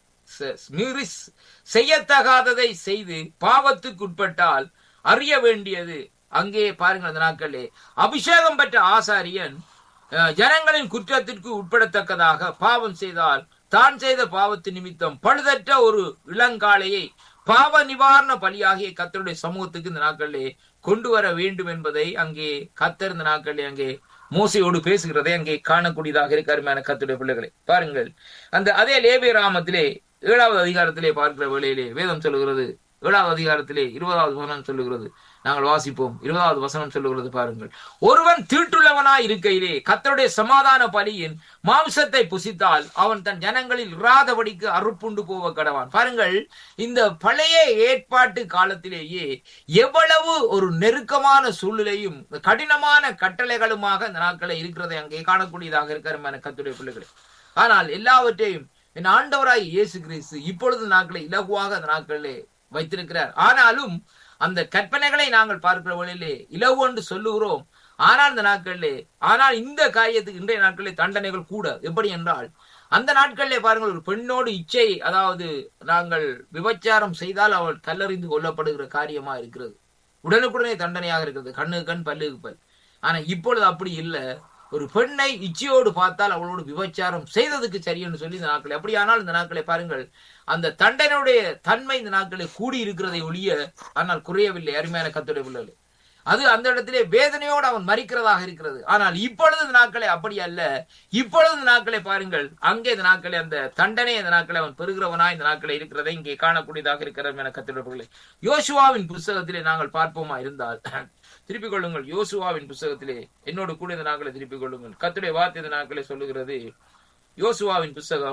மீறி செய்யத்தகாததை செய்து பாவத்துக்கு உட்பட்டால் அறிய வேண்டியது அங்கே பாருங்கள் அந்த நாட்களே அபிஷேகம் பெற்ற ஆசாரியன் ஜனங்களின் குற்றத்திற்கு உட்படத்தக்கதாக பாவம் செய்தால் தான் செய்த பாவத்து நிமித்தம் பழுதற்ற ஒரு இளங்காளையை பாவ நிவாரண பலியாகிய கத்தருடைய சமூகத்துக்கு இந்த நாட்களிலே கொண்டு வர வேண்டும் என்பதை அங்கே கத்தர் இந்த நாட்களிலே அங்கே மோசையோடு பேசுகிறதை அங்கே காணக்கூடியதாக இருக்கு அருமையான கத்துடைய பிள்ளைகளை பாருங்கள் அந்த அதே லேபிய ராமத்திலே ஏழாவது அதிகாரத்திலே பார்க்கிற வேளையிலே வேதம் சொல்லுகிறது ஏழாவது அதிகாரத்திலே இருபதாவது வசனம் சொல்லுகிறது நாங்கள் வாசிப்போம் இருபதாவது வசனம் சொல்லுகிறது பாருங்கள் ஒருவன் தீட்டுள்ளவனாய் இருக்கையிலே கத்தருடைய சமாதான பலியின் மாம்சத்தை புசித்தால் அவன் தன் ஜனங்களில் இராதபடிக்கு அறுப்புண்டு போவ கடவான் பாருங்கள் இந்த பழைய ஏற்பாட்டு காலத்திலேயே எவ்வளவு ஒரு நெருக்கமான சூழ்நிலையும் கடினமான கட்டளைகளுமாக இந்த நாட்களை இருக்கிறதை அங்கே காணக்கூடியதாக இருக்கிற கத்துடைய பிள்ளைகளை ஆனால் எல்லாவற்றையும் என் ஆண்டவராய் இயேசு கிறிஸ்து இப்பொழுது நாட்களை இலகுவாக அந்த நாட்களிலே வைத்திருக்கிறார் ஆனாலும் அந்த கற்பனைகளை நாங்கள் பார்க்கிற வழியிலே இலவு என்று சொல்லுகிறோம் ஆனால் இந்த நாட்களிலே ஆனால் இந்த காரியத்துக்கு இன்றைய நாட்களிலே தண்டனைகள் கூட எப்படி என்றால் அந்த நாட்களிலே பாருங்கள் ஒரு பெண்ணோடு இச்சை அதாவது நாங்கள் விபச்சாரம் செய்தால் அவள் கல்லறிந்து கொல்லப்படுகிற காரியமா இருக்கிறது உடனுக்குடனே தண்டனையாக இருக்கிறது கண்ணுக்கு கண் பல்லுக்கு பல் ஆனா இப்பொழுது அப்படி இல்லை ஒரு பெண்ணை இச்சையோடு பார்த்தால் அவளோடு விபச்சாரம் செய்ததுக்கு சரியென்று சொல்லி இந்த நாட்களை அப்படியானால் இந்த நாட்களை பாருங்கள் அந்த தண்டனையுடைய தன்மை இந்த நாட்களை கூடி இருக்கிறதை ஒழிய ஆனால் குறையவில்லை அருமையான கத்துடைய பிள்ளைகள் அது அந்த இடத்திலே வேதனையோடு அவன் மறிக்கிறதாக இருக்கிறது ஆனால் இப்பொழுது இந்த நாட்களை அப்படி அல்ல இப்பொழுது இந்த நாட்களை பாருங்கள் அங்கே இந்த நாட்களை அந்த தண்டனை இந்த நாட்களை அவன் பெறுகிறவனா இந்த நாட்களை இருக்கிறதை இங்கே காணக்கூடியதாக இருக்கிறது என கத்திடப்பிள்ளை யோசுவாவின் புஸ்தகத்திலே நாங்கள் பார்ப்போமா இருந்தால் திருப்பிக் கொள்ளுங்கள் யோசுவாவின் புஸ்தகத்திலே என்னோடு கூட இந்த நாட்களை திருப்பிக் கொள்ளுங்கள் கத்துடைய வார்த்தை இந்த நாட்களை சொல்லுகிறது யோசுவாவின் புஸ்தகம்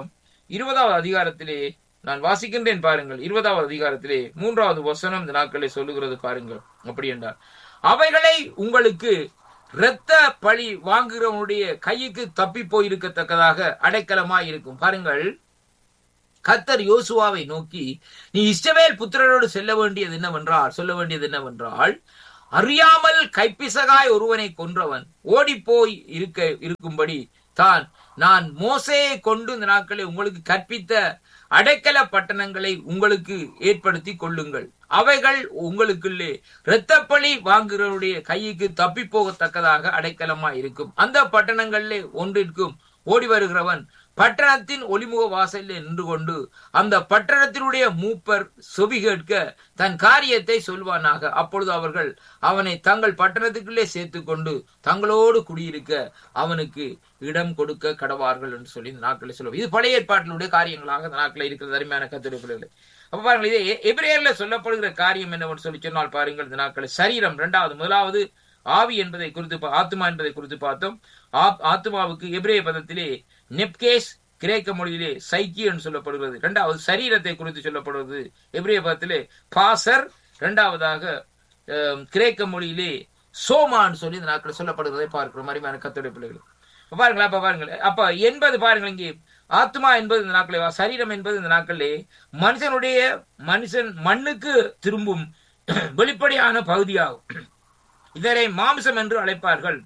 இருபதாவது அதிகாரத்திலே நான் வாசிக்கின்றேன் பாருங்கள் இருபதாவது அதிகாரத்திலே மூன்றாவது வசனம் இந்த நாட்களை சொல்லுகிறது பாருங்கள் அப்படி என்றார் அவைகளை உங்களுக்கு இரத்த பழி வாங்குகிறவனுடைய கைக்கு தப்பி போயிருக்கத்தக்கதாக அடைக்கலமாய் இருக்கும் பாருங்கள் கத்தர் யோசுவாவை நோக்கி நீ இஸ்ரவேல் புத்திரரோடு செல்ல வேண்டியது என்னவென்றால் சொல்ல வேண்டியது என்னவென்றால் அறியாமல் கைப்பிசகாய் ஒருவனை கொன்றவன் ஓடிப்போய் இருக்க இருக்கும்படி தான் நான் மோசையை கொண்டு இந்த நாட்களை உங்களுக்கு கற்பித்த அடைக்கல பட்டணங்களை உங்களுக்கு ஏற்படுத்தி கொள்ளுங்கள் அவைகள் உங்களுக்குள்ளே இரத்தப்பழி வாங்குகிறவருடைய கைக்கு தப்பி போகத்தக்கதாக அடைக்கலமா இருக்கும் அந்த பட்டணங்களிலே ஒன்றிற்கும் ஓடி வருகிறவன் பட்டணத்தின் ஒளிமுக வாசலில் நின்று கொண்டு அந்த பட்டணத்தினுடைய மூப்பர் செவி கேட்க தன் காரியத்தை சொல்வானாக அப்பொழுது அவர்கள் அவனை தங்கள் பட்டணத்துக்குள்ளே சேர்த்து கொண்டு தங்களோடு குடியிருக்க அவனுக்கு இடம் கொடுக்க கடவார்கள் என்று சொல்லி இந்த நாட்களை சொல்லுவோம் இது பழைய ஏற்பாட்டினுடைய காரியங்களாக இந்த நாட்களில் இருக்கிறது அருமையான கத்துரை பிள்ளைகளை அப்ப பாருங்கள் இதே எபிரேயர்ல சொல்லப்படுகிற காரியம் என்னவென்று சொல்லி சொன்னால் பாருங்கள் இந்த நாட்களை சரீரம் இரண்டாவது முதலாவது ஆவி என்பதை குறித்து ஆத்மா என்பதை குறித்து பார்த்தோம் ஆத்மாவுக்கு எபிரேய பதத்திலே நெப்கேஸ் கிரேக்க மொழியிலே சைக்கி என்று சொல்லப்படுகிறது இரண்டாவது சரீரத்தை குறித்து சொல்லப்படுவது எபிரேய பதத்திலே பாசர் இரண்டாவதாக கிரேக்க மொழியிலே சோமான்னு சொல்லி இந்த நாட்கள் சொல்லப்படுகிறதை பார்க்கிறோம் அருமையான கத்தோடைய பிள்ளைகள் பாருங்களா அப்ப பாருங்கள் அப்ப என்பது பாருங்கள் இங்கே ஆத்மா என்பது இந்த நாட்களே சரீரம் என்பது இந்த நாட்களே மனுஷனுடைய மனுஷன் மண்ணுக்கு திரும்பும் வெளிப்படையான பகுதியாகும் இதனை மாம்சம் என்று அழைப்பார்கள்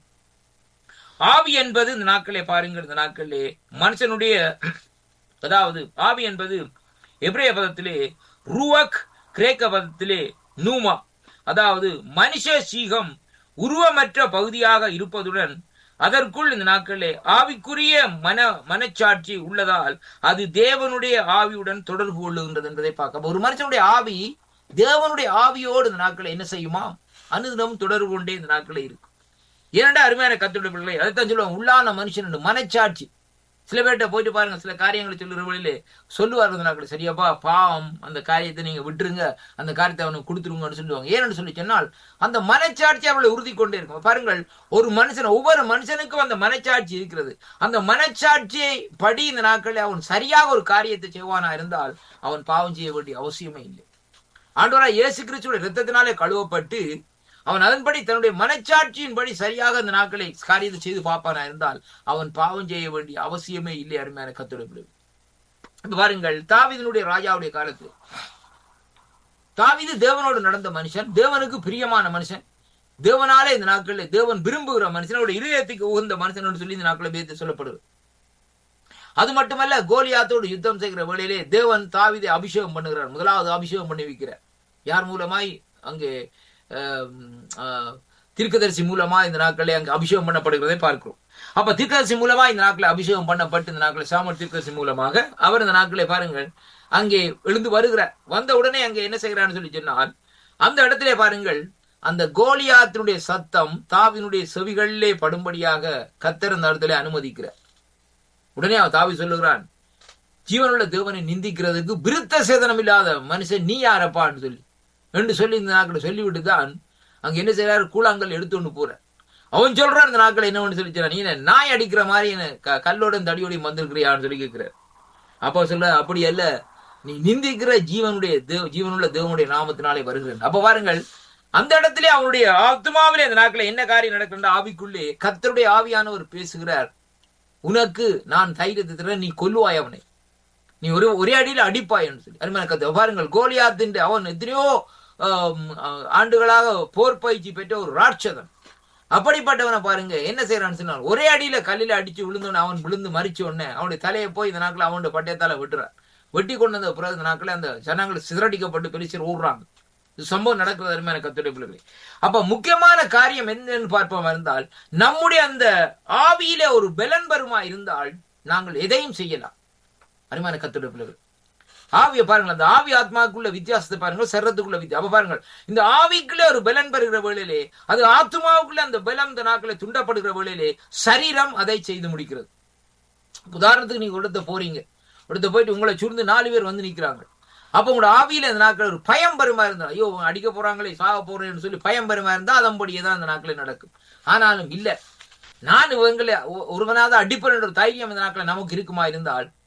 ஆவி என்பது இந்த நாட்களே பாருங்கள் இந்த நாட்களிலே மனுஷனுடைய அதாவது ஆவி என்பது எப்ரேய பதத்திலே ரூவக் கிரேக்க பதத்திலே நூமா அதாவது மனுஷ சீகம் உருவமற்ற பகுதியாக இருப்பதுடன் அதற்குள் இந்த நாட்களிலே ஆவிக்குரிய மன மனச்சாட்சி உள்ளதால் அது தேவனுடைய ஆவியுடன் தொடர்பு கொள்ளுகின்றது என்பதை பார்க்க ஒரு மனுஷனுடைய ஆவி தேவனுடைய ஆவியோடு இந்த நாட்களை என்ன செய்யுமா அனுதினமும் தொடர்பு கொண்டே இந்த நாட்களே இருக்கும் ஏனண்டா அருமையான கத்துடைய பிள்ளைகளை அதைத்தான் சொல்லுவாங்க உள்ளான மனுஷன் மனச்சாட்சி சில பேர்கிட்ட போயிட்டு பாருங்க சில காரியங்களை சொல்லுற வழியிலே சொல்லுவார்கள் நாட்கள் சரியாப்பா பாவம் அந்த காரியத்தை நீங்க விட்டுருங்க அந்த காரியத்தை அவனுக்கு கொடுத்துருங்கன்னு சொல்லுவாங்க ஏன்னு சொல்லி சொன்னால் அந்த மனச்சாட்சி அவளை உறுதி கொண்டே இருக்கும் பாருங்கள் ஒரு மனுஷன் ஒவ்வொரு மனுஷனுக்கும் அந்த மனச்சாட்சி இருக்கிறது அந்த மனச்சாட்சியை படி இந்த நாட்களில் அவன் சரியாக ஒரு காரியத்தை செய்வானா இருந்தால் அவன் பாவம் செய்ய வேண்டிய அவசியமே இல்லை ஆண்டவராய் இயேசு கிறிஸ்துடைய ரத்தத்தினாலே கழுவப்பட்டு அவன் அதன்படி தன்னுடைய மனச்சாட்சியின்படி சரியாக அந்த நாட்களை காரியத்தை செய்து பார்ப்பானா இருந்தால் அவன் பாவம் செய்ய வேண்டிய அவசியமே இல்லை அருமையான கத்துடைய பாருங்கள் தாவிதனுடைய ராஜாவுடைய காலத்தில் தாவிது தேவனோடு நடந்த மனுஷன் தேவனுக்கு பிரியமான மனுஷன் தேவனாலே இந்த நாட்களில் தேவன் விரும்புகிற மனுஷனோட இருதயத்துக்கு உகந்த மனுஷன் சொல்லி இந்த நாட்களை பேத்து சொல்லப்படுது அது மட்டுமல்ல கோலியாத்தோடு யுத்தம் செய்கிற வேளையிலே தேவன் தாவிதை அபிஷேகம் பண்ணுகிறார் முதலாவது அபிஷேகம் பண்ணி வைக்கிறார் யார் மூலமாய் அங்கே தீர்க்கதரிசி மூலமா இந்த நாட்களே அங்கு அபிஷேகம் பண்ணப்படுகிறதை பார்க்கிறோம் அப்ப தீர்க்கதரிசி மூலமா இந்த நாட்களை அபிஷேகம் பண்ணப்பட்டு இந்த நாட்களை சாமர் தீர்க்கதரிசி மூலமாக அவர் இந்த நாட்களை பாருங்கள் அங்கே எழுந்து வருகிறார் வந்த உடனே அங்கே என்ன செய்கிறான்னு சொல்லி சொன்னால் அந்த இடத்திலே பாருங்கள் அந்த கோலியாத்தினுடைய சத்தம் தாவினுடைய செவிகளிலே படும்படியாக கத்தர் அந்த இடத்துல அனுமதிக்கிறார் உடனே அவன் தாவி சொல்லுகிறான் ஜீவனுள்ள தேவனை நிந்திக்கிறதுக்கு விருத்த சேதனம் இல்லாத மனுஷன் நீ யாரப்பான்னு சொல்லி என்று சொல்லி இந்த நாட்களை சொல்லிவிட்டு தான் அங்க என்ன செய்யறாரு கூழாங்கல் எடுத்து ஒண்ணு போற அவன் சொல்றான் இந்த நாட்களை என்ன சொல்லி நீ என்ன நாய் அடிக்கிற மாதிரி என்ன கல்லோட தடியோடையும் வந்திருக்கிறியான்னு சொல்லி கேட்கிறார் அப்போ சொல்ல அப்படி அல்ல நீ நிந்திக்கிற ஜீவனுடைய தேவ ஜீவனுள்ள தேவனுடைய நாமத்தினாலே வருகிறேன் அப்ப பாருங்கள் அந்த இடத்திலே அவனுடைய ஆத்மாவிலே அந்த நாட்களை என்ன காரியம் நடக்கின்ற ஆவிக்குள்ளே கத்தருடைய ஆவியானவர் பேசுகிறார் உனக்கு நான் தைரியத்தை தர நீ கொல்லுவாய் அவனை நீ ஒரு ஒரே அடியில் அடிப்பாய் என்று சொல்லி அருமையான கத்து பாருங்கள் கோலியாத்தின் அவன் எத்தனையோ ஆண்டுகளாக போர் பயிற்சி பெற்ற ஒரு ராட்சதன் அப்படிப்பட்டவனை பாருங்க என்ன செய்யறான்னு சொன்னால் ஒரே அடியில கல்லில அடிச்சு விழுந்தவன் அவன் விழுந்து மறிச்ச உடனே அவனுடைய தலையை போய் இந்த நாட்கள் அவனுடைய பட்டயத்தால வெட்டுறான் வெட்டி கொண்டு வந்த பிறகு இந்த நாட்கள் அந்த ஜனங்கள் சிதறடிக்கப்பட்டு பெருசர் ஊடுறாங்க சம்பவம் நடக்கிறது அருமையான கத்துடைய பிள்ளைகளை அப்ப முக்கியமான காரியம் என்னன்னு பார்ப்போம் இருந்தால் நம்முடைய அந்த ஆவியில ஒரு பெலன் பெருமா இருந்தால் நாங்கள் எதையும் செய்யலாம் அருமையான கத்துடைய பிள்ளைகள் ஆவியை பாருங்கள் அந்த ஆவி ஆத்மாக்குள்ள வித்தியாசத்தை பாருங்கள் சரத்துக்குள்ள வித்தியாசம் அப்ப பாருங்கள் இந்த ஆவிக்குள்ள ஒரு பலன் பெறுகிற வேளையிலே அது ஆத்மாவுக்குள்ள அந்த பலம் இந்த நாட்களை துண்டப்படுகிற வேளையிலே சரீரம் அதை செய்து முடிக்கிறது உதாரணத்துக்கு நீங்க இடத்த போறீங்க இடத்த போயிட்டு உங்களை சுருந்து நாலு பேர் வந்து நிக்கிறாங்க அப்ப உங்களோட ஆவியில இந்த நாட்கள் ஒரு பயம் பெருமா இருந்தா ஐயோ அடிக்க போறாங்களே சாக போறேன்னு சொல்லி பயம் பெருமா இருந்தா அதன்படியே தான் அந்த நாட்களில் நடக்கும் ஆனாலும் இல்ல நான் இவங்களை ஒருவனாவது அடிப்பேன் என்ற தைரியம் இந்த நாட்கள் நமக்கு இருக்குமா இருந்தால்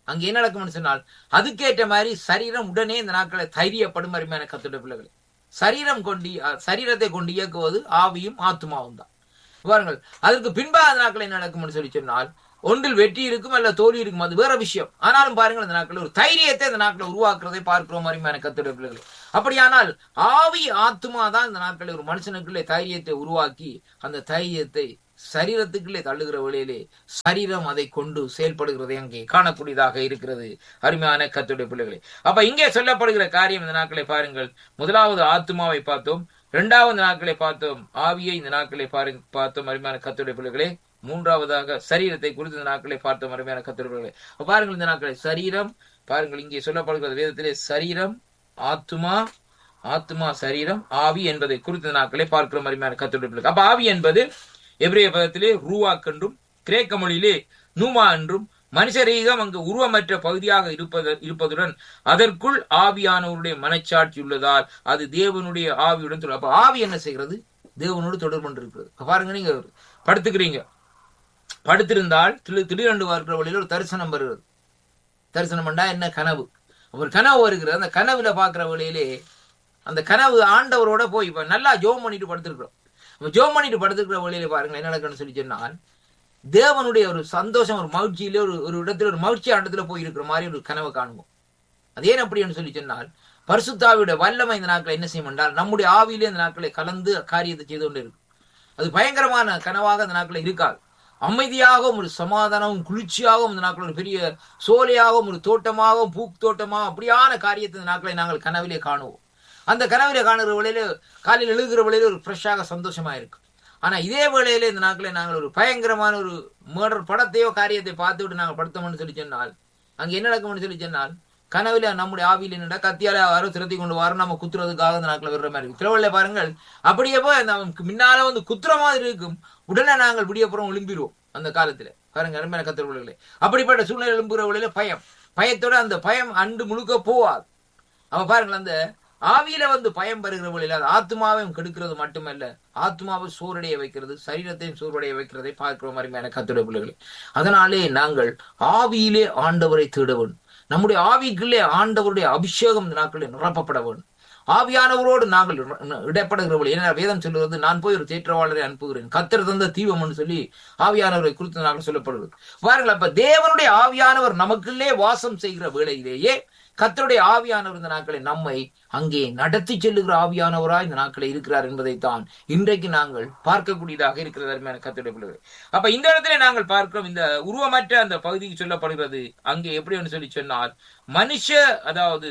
அங்க என்ன நடக்கும்னு சொன்னால் அதுக்கேற்ற மாதிரி சரீரம் உடனே இந்த நாட்களை தைரியப்படும் அருமையான கத்துடைய பிள்ளைகளை சரீரம் கொண்டு சரீரத்தை கொண்டு இயக்குவது ஆவியும் ஆத்மாவும் தான் பாருங்கள் அதற்கு பின்பாக நாட்கள் என்ன நடக்கும்னு சொல்லி சொன்னால் ஒன்றில் வெற்றி இருக்கும் அல்ல தோல்வி இருக்கும் அது வேற விஷயம் ஆனாலும் பாருங்கள் இந்த நாட்கள் ஒரு தைரியத்தை இந்த நாட்களை உருவாக்குறதை பார்க்கிறோம் அருமையான கத்துடைய பிள்ளைகளை அப்படியானால் ஆவி ஆத்மா தான் இந்த நாட்களில் ஒரு மனுஷனுக்குள்ளே தைரியத்தை உருவாக்கி அந்த தைரியத்தை சரீரத்துக்குள்ளே தள்ளுகிற வழியிலே சரீரம் அதை கொண்டு செயல்படுகிறது அங்கே காணக்கூடியதாக இருக்கிறது அருமையான கத்துடைய பிள்ளைகளை அப்ப இங்கே சொல்லப்படுகிற காரியம் இந்த நாட்களை பாருங்கள் முதலாவது ஆத்மாவை பார்த்தோம் இரண்டாவது நாட்களை பார்த்தோம் ஆவியை இந்த நாட்களை பாருங்க பார்த்தோம் அருமையான கத்துடைய பிள்ளைகளே மூன்றாவதாக சரீரத்தை குறித்து இந்த நாட்களை பார்த்தோம் அருமையான கத்துடைய பிள்ளைகளே பாருங்கள் இந்த நாட்களை சரீரம் பாருங்கள் இங்கே சொல்லப்படுகிறது வேதத்திலே சரீரம் ஆத்மா ஆத்மா சரீரம் ஆவி என்பதை குறித்த நாட்களை பார்க்கிற அருமையான கத்துடைய பிள்ளைகள் அப்ப ஆவி என்பது எபிரேய பதத்திலே ரூவாக் என்றும் கிரேக்க மொழியிலே நூமா என்றும் மனுஷரீகம் அங்கு உருவமற்ற பகுதியாக இருப்பது இருப்பதுடன் அதற்குள் ஆவியானவருடைய மனச்சாட்சி உள்ளதால் அது தேவனுடைய ஆவியுடன் தொடர் அப்ப ஆவி என்ன செய்கிறது தேவனோடு தொடர்பு கொண்டிருக்கிறது பாருங்க நீங்க படுத்துக்கிறீங்க படுத்திருந்தால் திடீர் திடீரென்று பார்க்கிற வழியில் ஒரு தரிசனம் வருகிறது தரிசனம் பண்ணா என்ன கனவு ஒரு கனவு வருகிறது அந்த கனவுல பாக்குற வழியிலே அந்த கனவு ஆண்டவரோட போய் இப்ப நல்லா ஜோம் பண்ணிட்டு படுத்திருக்கிறோம் ஜோம் பண்ணிட்டு படுத்துக்கிற வழியில பாருங்க என்ன நடக்குன்னு சொல்லி சொன்னால் தேவனுடைய ஒரு சந்தோஷம் ஒரு மகிழ்ச்சியிலே ஒரு ஒரு இடத்துல ஒரு மகிழ்ச்சி ஆண்டத்துல போய் இருக்கிற மாதிரி ஒரு கனவை காணுவோம் அது ஏன் அப்படின்னு சொல்லி சொன்னால் பரிசுத்தாவியோட வல்லமை இந்த நாட்களை என்ன செய்யும் என்றால் நம்முடைய ஆவியிலே இந்த நாட்களை கலந்து காரியத்தை செய்து கொண்டு இருக்கும் அது பயங்கரமான கனவாக அந்த நாட்களை இருக்காது அமைதியாகவும் ஒரு சமாதானமும் குளிர்ச்சியாகவும் இந்த நாட்கள் ஒரு பெரிய சோலையாகவும் ஒரு தோட்டமாகவும் பூ தோட்டமாகவும் அப்படியான காரியத்தை இந்த நாட்களை நாங்கள் கனவிலே காணுவோம் அந்த கனவிலே காணுகிற வேளையில காலையில் எழுதுகிற வேளையில ஒரு ஃப்ரெஷ்ஷாக சந்தோஷமா இருக்கும் ஆனா இதே வேளையில இந்த நாட்களை நாங்கள் ஒரு பயங்கரமான ஒரு மேடர் படத்தையோ காரியத்தை பார்த்து விட்டு நாங்கள் படுத்தோம்னு சொல்லி சொன்னால் அங்க என்ன நடக்கும்னு சொல்லி சொன்னால் கனவுல நம்முடைய ஆவியில் என்னடா கத்தியால யாரோ திரத்தி கொண்டு வர நம்ம குத்துறதுக்காக இந்த நாட்கள் வர்ற மாதிரி இருக்கும் திருவள்ளுவ பாருங்கள் அப்படியே போய் நமக்கு முன்னால வந்து குத்துற மாதிரி இருக்கும் உடனே நாங்கள் விடியப்புறம் எழும்பிடுவோம் அந்த காலத்துல பாருங்க அருமையான கத்திரவர்களே அப்படிப்பட்ட சூழ்நிலை எழும்புகிற வழியில பயம் பயத்தோட அந்த பயம் அண்டு முழுக்க போவாது அவ பாருங்கள் அந்த ஆவியில வந்து பயம் பெறுகிற வழியில அது ஆத்மாவையும் கெடுக்கிறது மட்டுமல்ல ஆத்மாவை சோர்வடைய வைக்கிறது சரீரத்தையும் சோர்வடைய வைக்கிறதை பார்க்கிற மாதிரியான கத்துடைய பிள்ளைகளை அதனாலே நாங்கள் ஆவியிலே ஆண்டவரை தேடவன் நம்முடைய ஆவிக்குள்ளே ஆண்டவருடைய அபிஷேகம் இந்த நாட்களில் நிரப்பப்பட வேண்டும் ஆவியானவரோடு நாங்கள் இடப்படுகிறவர்கள் என்ன வேதம் சொல்லுவது நான் போய் ஒரு தேற்றவாளரை அனுப்புகிறேன் கத்தர் தந்த தீபம்னு சொல்லி ஆவியானவரை குறித்து நாங்கள் சொல்லப்படுகிறது பாருங்கள் அப்ப தேவனுடைய ஆவியானவர் நமக்குள்ளே வாசம் செய்கிற வேளையிலேயே கத்தருடைய ஆவியானவர் இந்த நாட்களை நம்மை அங்கே நடத்தி செல்லுகிற ஆவியானவராய் இந்த நாட்களை இருக்கிறார் என்பதைத்தான் இன்றைக்கு நாங்கள் பார்க்கக்கூடியதாக இருக்கிறது அருமையான கத்தருடைய பிள்ளைகள் அப்ப இந்த இடத்துல நாங்கள் பார்க்கிறோம் இந்த உருவமற்ற அந்த பகுதிக்கு சொல்லப்படுகிறது அங்கே எப்படி சொல்லி சொன்னால் மனுஷ அதாவது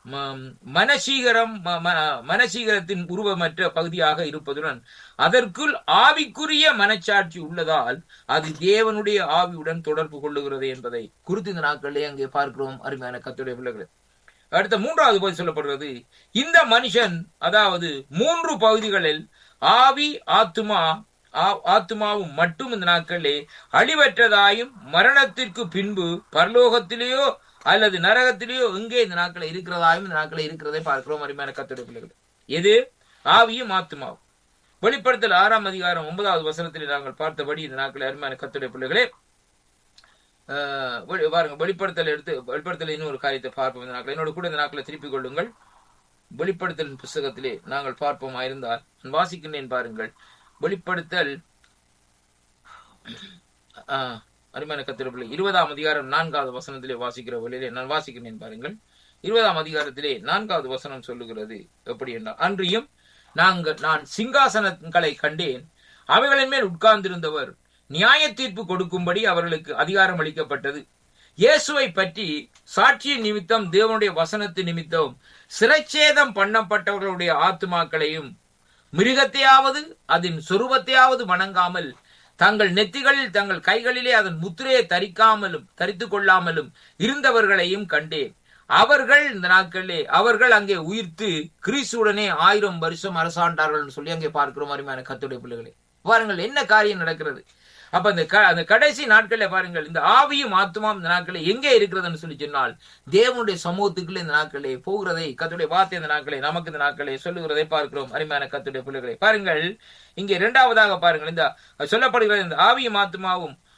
மனசீகரம் மனசீகரத்தின் உருவமற்ற பகுதியாக இருப்பதுடன் அதற்குள் ஆவிக்குரிய மனச்சாட்சி உள்ளதால் அது தேவனுடைய ஆவியுடன் தொடர்பு கொள்ளுகிறது என்பதை குறித்து இந்த நாட்களிலே அங்கே பார்க்கிறோம் அருமையான கத்துடைய பிள்ளைகள் அடுத்த மூன்றாவது பகுதி சொல்லப்படுகிறது இந்த மனுஷன் அதாவது மூன்று பகுதிகளில் ஆவி ஆத்துமா ஆத்மாவும் மட்டும் இந்த நாட்களிலே அழிவற்றதாயும் மரணத்திற்கு பின்பு பரலோகத்திலேயோ அல்லது நரகத்திலேயோ எங்கே இந்த நாட்களை இருக்கிறதாயும் இந்த நாட்களை இருக்கிறதை பார்க்கிறோம் அருமையான கத்துடைய பிள்ளைகள் எது ஆவியும் ஆத்மாவும் வெளிப்படுத்தல் ஆறாம் அதிகாரம் ஒன்பதாவது வசனத்தில் நாங்கள் பார்த்தபடி இந்த நாட்களை அருமையான கத்துடைய பிள்ளைகளே பாருங்க வெளிப்படுத்தல் எடுத்து வெளிப்படுத்தல் இன்னொரு காரியத்தை பார்ப்போம் இந்த நாட்கள் என்னோட கூட இந்த நாட்களை திருப்பிக் கொள்ளுங்கள் வெளிப்படுத்தலின் புஸ்தகத்திலே நாங்கள் பார்ப்போமா இருந்தால் நான் வாசிக்கின்றேன் பாருங்கள் வெளிப்படுத்தல் அருமையான கத்திரப்பிள்ளை இருபதாம் அதிகாரம் நான்காவது வசனத்திலே வாசிக்கிற வழியிலே நான் வாசிக்கிறேன் பாருங்கள் இருபதாம் அதிகாரத்திலே நான்காவது வசனம் சொல்லுகிறது எப்படி என்றால் அன்றியும் நாங்கள் நான் சிங்காசனங்களை கண்டேன் அவைகளின் மேல் உட்கார்ந்திருந்தவர் நியாய தீர்ப்பு கொடுக்கும்படி அவர்களுக்கு அதிகாரம் அளிக்கப்பட்டது இயேசுவை பற்றி சாட்சியின் நிமித்தம் தேவனுடைய வசனத்து நிமித்தம் சிறைச்சேதம் பண்ணப்பட்டவர்களுடைய ஆத்மாக்களையும் மிருகத்தையாவது அதன் சொருபத்தையாவது வணங்காமல் தங்கள் நெத்திகளில் தங்கள் கைகளிலே அதன் முத்திரையை தரிக்காமலும் தரித்து கொள்ளாமலும் இருந்தவர்களையும் கண்டேன் அவர்கள் இந்த நாட்களிலே அவர்கள் அங்கே உயிர்த்து கிறிஸ்துடனே ஆயிரம் வருஷம் அரசாண்டார்கள் சொல்லி அங்கே பார்க்கிறோம் அருமையான கத்துடைய பிள்ளைகளே பாருங்கள் என்ன காரியம் நடக்கிறது அப்ப அந்த அந்த கடைசி நாட்களில் பாருங்கள் இந்த ஆவியும் ஆத்மாவும் இந்த நாட்களில் எங்கே இருக்கிறதுன்னு சொல்லி சொன்னால் தேவனுடைய சமூகத்துக்குள்ள இந்த நாட்களே போகிறதை கத்துடைய வார்த்தை இந்த நாட்களே நமக்கு இந்த நாட்களே சொல்லுகிறதை பார்க்கிறோம் அருமையான கத்துடைய பிள்ளைகளை பாருங்கள் இங்கே இரண்டாவதாக பாருங்கள் இந்த சொல்லப்படுகிற இந்த ஆவியும் ஆத்மாவும்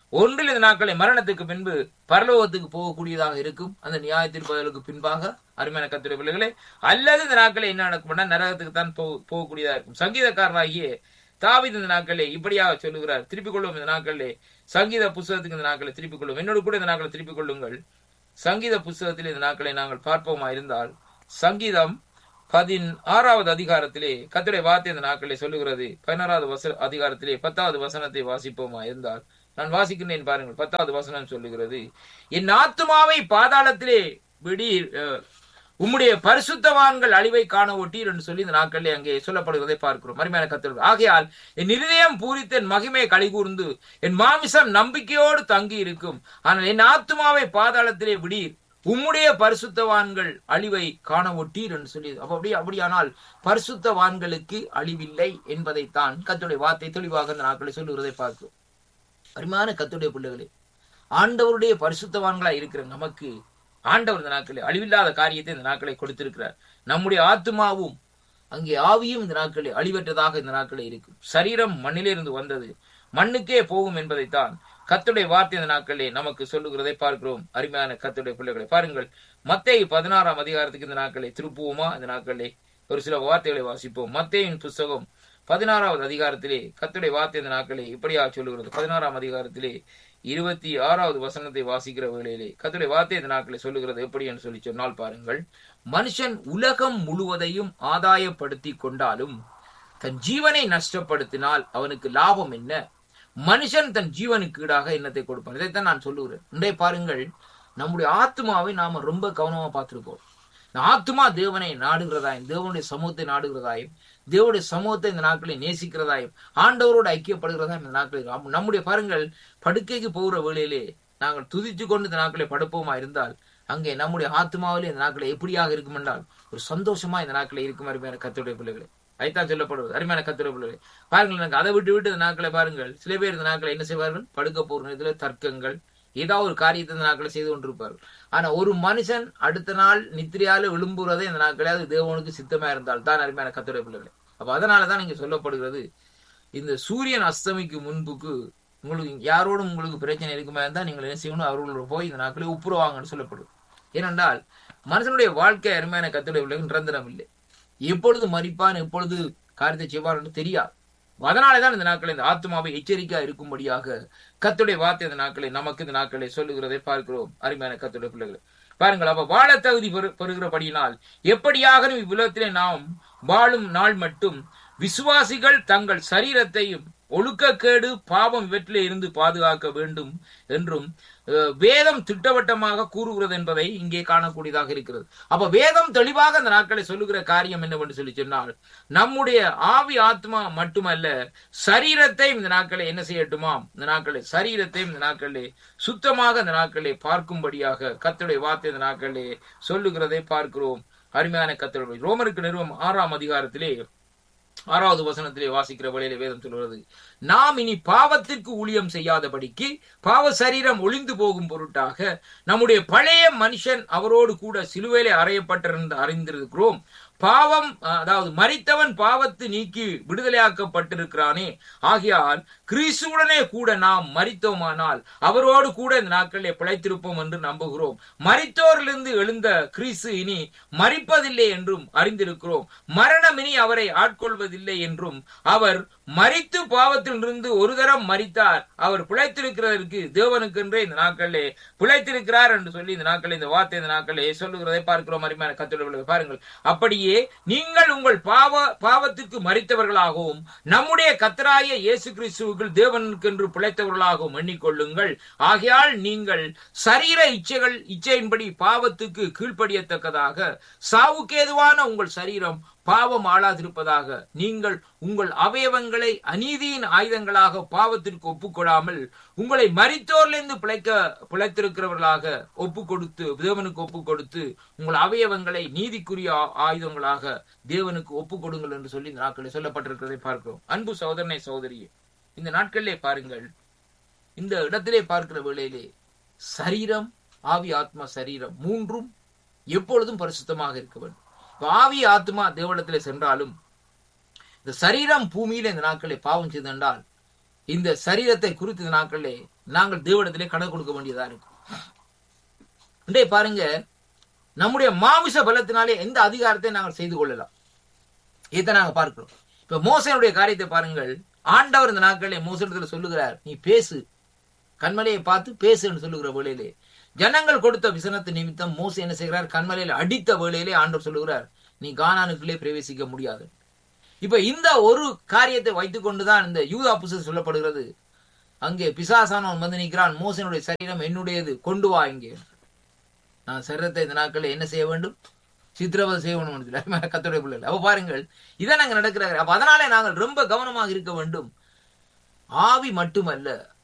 ஒன்றில் இந்த நாட்களை மரணத்துக்கு பின்பு பரலோகத்துக்கு போகக்கூடியதாக இருக்கும் அந்த நியாய தீர்ப்பதற்கு பின்பாக அருமையான கத்துரை பிள்ளைகளே அல்லது இந்த நாட்களை என்ன நடக்கும்னா நரகத்துக்கு தான் போகக்கூடியதா இருக்கும் சங்கீதக்காரராகிய தாவித் இந்த நாட்களே இப்படியாக சொல்லுகிறார் திருப்பிக் கொள்ளும் இந்த நாட்களே சங்கீத புஸ்தகத்துக்கு இந்த நாட்களை திருப்பிக் கொள்ளும் என்னோடு கூட இந்த நாட்களை திருப்பிக் கொள்ளுங்கள் சங்கீத புஸ்தகத்தில் இந்த நாட்களை நாங்கள் பார்ப்போமா இருந்தால் சங்கீதம் பதின் ஆறாவது அதிகாரத்திலே கத்துடைய வார்த்தை இந்த நாட்களை சொல்லுகிறது பதினாறாவது வச அதிகாரத்திலே பத்தாவது வசனத்தை வாசிப்போமா இருந்தால் நான் வாசிக்கிறேன் பாருங்கள் பத்தாவது வசனம் சொல்லுகிறது என் ஆத்துமாவை பாதாளத்திலே விடீர் உம்முடைய பரிசுத்தவான்கள் அழிவை காண ஒட்டீர் என்று சொல்லி இந்த நாட்களிலே அங்கே சொல்லப்படுவதை பார்க்கிறோம் மறுமையான கத்தர் ஆகையால் என் இருதயம் பூரித்த என் மகிமை கழிகூர்ந்து என் மாமிசம் நம்பிக்கையோடு தங்கி இருக்கும் ஆனால் என் ஆத்துமாவை பாதாளத்திலே விடீர் உம்முடைய பரிசுத்தவான்கள் அழிவை காண ஒட்டீர் என்று சொல்லி அப்ப அப்படி அப்படியானால் பரிசுத்தவான்களுக்கு அழிவில்லை என்பதைத்தான் கத்துடைய வார்த்தை தெளிவாக இந்த நாட்களை சொல்லுகிறதை பார்க்கிறோம் அருமையான கத்துடைய பிள்ளைகளே ஆண்டவருடைய பரிசுத்தவான்களா இருக்கிற நமக்கு ஆண்டவர் இந்த நாட்களை அழிவில்லாத காரியத்தை இந்த நாட்களை கொடுத்திருக்கிறார் நம்முடைய ஆத்மாவும் அங்கே ஆவியும் இந்த நாட்களில் அழிவற்றதாக இந்த நாட்களில் இருக்கும் சரீரம் மண்ணிலிருந்து வந்தது மண்ணுக்கே போகும் என்பதைத்தான் கத்துடைய வார்த்தை இந்த நாட்களிலே நமக்கு சொல்லுகிறதை பார்க்கிறோம் அருமையான கத்துடைய பிள்ளைகளை பாருங்கள் மத்திய பதினாறாம் அதிகாரத்துக்கு இந்த நாட்களை திருப்புவோமா இந்த நாட்களிலே ஒரு சில வார்த்தைகளை வாசிப்போம் மத்தேயின் புஸ்தகம் பதினாறாவது அதிகாரத்திலே கத்துடைய வார்த்தை இந்த நாட்களே இப்படியாக சொல்லுகிறது பதினாறாம் அதிகாரத்திலே இருபத்தி ஆறாவது வசனத்தை வாசிக்கிற வேளையிலே கத்துடைய வார்த்தை இந்த நாட்களை சொல்லுகிறது எப்படி என்று சொல்லி சொன்னால் பாருங்கள் மனுஷன் உலகம் முழுவதையும் ஆதாயப்படுத்தி கொண்டாலும் தன் ஜீவனை நஷ்டப்படுத்தினால் அவனுக்கு லாபம் என்ன மனுஷன் தன் ஜீவனுக்கு ஈடாக என்னத்தை கொடுப்பான் இதைத்தான் நான் சொல்லுகிறேன் இன்றைய பாருங்கள் நம்முடைய ஆத்மாவை நாம ரொம்ப கவனமா பார்த்திருக்கோம் ஆத்மா தேவனை நாடுகிறதாயும் தேவனுடைய சமூகத்தை நாடுகிறதாயும் தேவனுடைய சமூகத்தை இந்த நாட்களில் நேசிக்கிறதாயும் ஆண்டவரோடு ஐக்கியப்படுகிறதாயும் இந்த நாட்களில் நம்முடைய பாருங்கள் படுக்கைக்கு போகிற வேளையிலே நாங்கள் துதிச்சு கொண்டு இந்த நாட்களை படுப்போமா இருந்தால் அங்கே நம்முடைய ஆத்மாவிலே இந்த நாட்களை எப்படியாக இருக்கும் என்றால் ஒரு சந்தோஷமா இந்த நாட்களை இருக்கும் அருமையான கத்துடைய பிள்ளைகளை அதைத்தான் சொல்லப்படுவது அருமையான கத்துடைய பிள்ளைகளை பாருங்கள் எனக்கு அதை விட்டு விட்டு இந்த நாட்களை பாருங்கள் சில பேர் இந்த நாட்களை என்ன செய்வார்கள் படுக்க போகிற இதுல தர்க்கங்கள் ஏதாவது ஒரு காரியத்தை இந்த நாட்களை செய்து கொண்டிருப்பார்கள் ஆனா ஒரு மனுஷன் அடுத்த நாள் நித்திரையால விழும்புறதே இந்த நாட்களே அது தேவனுக்கு சித்தமா இருந்தால் தான் அருமையான கத்துடைய பிள்ளைகளை அப்ப அதனாலதான் இங்க சொல்லப்படுகிறது இந்த சூரியன் அஸ்தமிக்கு முன்புக்கு உங்களுக்கு யாரோடும் உங்களுக்கு பிரச்சனை இருக்குமா இருந்தால் நீங்கள் என்ன செய்யணும் அவர்களோட போய் இந்த நாட்களே உப்புருவாங்கன்னு சொல்லப்படுது ஏனென்றால் மனுஷனுடைய வாழ்க்கை அருமையான கத்துடைய பிள்ளைகள் நிரந்தரம் இல்லை எப்பொழுது மறிப்பான் எப்பொழுது காரியத்தை செய்வான் என்று தெரியாது அதனாலேதான் இந்த நாட்களை இந்த ஆத்மாவை எச்சரிக்கையா இருக்கும்படியாக கத்துடைய வார்த்தை இந்த நாட்களை நமக்கு இந்த நாட்களை சொல்லுகிறதை பார்க்கிறோம் அருமையான கத்துடைய பிள்ளைகளை பாருங்கள் அப்ப வாழ தகுதி பெறுகிறபடியினால் எப்படியாக இவ்வுலகத்திலே நாம் வாழும் நாள் மட்டும் விசுவாசிகள் தங்கள் சரீரத்தையும் ஒழுக்கக்கேடு பாவம் இவற்றிலே இருந்து பாதுகாக்க வேண்டும் என்றும் வேதம் திட்டவட்டமாக கூறுகிறது என்பதை இங்கே காணக்கூடியதாக இருக்கிறது அப்ப வேதம் தெளிவாக அந்த நாட்களை சொல்லுகிற காரியம் என்னவென்று சொல்லி சொன்னால் நம்முடைய ஆவி ஆத்மா மட்டுமல்ல சரீரத்தை இந்த நாட்களை என்ன செய்யட்டுமாம் இந்த நாட்களை சரீரத்தை இந்த நாட்களே சுத்தமாக இந்த நாட்களே பார்க்கும்படியாக கத்துடைய வார்த்தை இந்த நாட்களே சொல்லுகிறதை பார்க்கிறோம் அருமையான கத்தருடைய ரோமருக்கு நிறுவம் ஆறாம் அதிகாரத்திலே ஆறாவது வசனத்திலே வாசிக்கிற வழியில வேதம் சொல்கிறது நாம் இனி பாவத்திற்கு ஊழியம் செய்யாதபடிக்கு பாவ சரீரம் ஒளிந்து போகும் பொருட்டாக நம்முடைய பழைய மனுஷன் அவரோடு கூட சிலுவையிலே அறையப்பட்டிருந்த அறிந்திருக்கிறோம் பாவம் அதாவது மறித்தவன் பாவத்து நீக்கி விடுதலையாக்கப்பட்டிருக்கிறானே ஆகையால் கிறிஸ்துவுடனே கூட நாம் மறித்தோமானால் அவரோடு கூட இந்த நாட்களிலே பிழைத்திருப்போம் என்று நம்புகிறோம் மறித்தோரிலிருந்து எழுந்த கிறிஸ்து இனி மறிப்பதில்லை என்றும் அறிந்திருக்கிறோம் மரணம் இனி அவரை ஆட்கொள்வதில்லை என்றும் அவர் மறித்து பாவத்திலிருந்து ஒரு தரம் மறித்தார் அவர் பிழைத்திருக்கிறதற்கு தேவனுக்கென்றே இந்த நாட்களிலே பிழைத்திருக்கிறார் என்று சொல்லி இந்த நாட்களில் இந்த வார்த்தை இந்த நாட்களிலே சொல்லுகிறதை பார்க்கிறோம் அருமையான கத்துடைய பாருங்கள் அப்படியே நீங்கள் உங்கள் பாவ பாவத்திற்கு மறித்தவர்களாகவும் நம்முடைய கத்தராய இயேசு கிறிஸ்துவுக்குள் தேவனுக்கென்று பிழைத்தவர்களாகவும் எண்ணிக்கொள்ளுங்கள் ஆகையால் நீங்கள் சரீர இச்சைகள் இச்சையின்படி பாவத்துக்கு கீழ்ப்படியத்தக்கதாக சாவுக்கேதுவான உங்கள் சரீரம் பாவம் ஆளாதிருப்பதாக நீங்கள் உங்கள் அவயவங்களை அநீதியின் ஆயுதங்களாக பாவத்திற்கு ஒப்புக்கொடாமல் உங்களை மறித்தோர்லிருந்து பிழைக்க பிழைத்திருக்கிறவர்களாக ஒப்பு கொடுத்து தேவனுக்கு ஒப்பு கொடுத்து உங்கள் அவயவங்களை நீதிக்குரிய ஆயுதங்களாக தேவனுக்கு ஒப்பு கொடுங்கள் என்று சொல்லி இந்த நாட்களில் சொல்லப்பட்டிருக்கிறதை பார்க்கிறோம் அன்பு சகோதரனை சகோதரியே இந்த நாட்களிலே பாருங்கள் இந்த இடத்திலே பார்க்கிற வேளையிலே சரீரம் ஆவி ஆத்மா சரீரம் மூன்றும் எப்பொழுதும் பரிசுத்தமாக இருக்க வேண்டும் ஆவி ஆத்மா தேவடத்திலே சென்றாலும் இந்த சரீரம் பூமியில இந்த நாட்களை பாவம் செய்தென்றால் இந்த சரீரத்தை குறித்த இந்த நாட்களிலே நாங்கள் தேவனிடத்திலே கடன் கொடுக்க வேண்டியதா இருக்கும் இன்றைய பாருங்க நம்முடைய மாமிச பலத்தினாலே எந்த அதிகாரத்தை நாங்கள் செய்து கொள்ளலாம் இதை நாங்க பார்க்கிறோம் இப்ப மோசனுடைய காரியத்தை பாருங்கள் ஆண்டவர் இந்த நாட்களிலே மோசனத்துல சொல்லுகிறார் நீ பேசு கண்மலையை பார்த்து பேசுன்னு சொல்லுகிற வேளையிலே ஜனங்கள் கொடுத்த விசனத்து நிமித்தம் மோச என்ன செய்கிறார் கண்மலையில் அடித்த வேளையிலே ஆண்டவர் சொல்லுகிறார் நீ கானானுக்குள்ளே பிரவேசிக்க முடியாது இப்ப இந்த ஒரு காரியத்தை வைத்துக் கொண்டுதான் இந்த யூதா புஸ்தகம் சொல்லப்படுகிறது அங்கே பிசாசானவன் வந்து நிற்கிறான் மோசனுடைய சரீரம் என்னுடையது கொண்டு வா இங்கே நான் சரீரத்தை இந்த நாட்களில் என்ன செய்ய வேண்டும் சித்திரவதை செய்ய வேண்டும் கத்துடைய பிள்ளைகள் அப்ப பாருங்கள் இதான் நாங்க நடக்கிறாங்க அப்ப அதனாலே நாங்கள் ரொம்ப கவனமாக இருக்க வேண்டும் ஆவி மட்டுமல்ல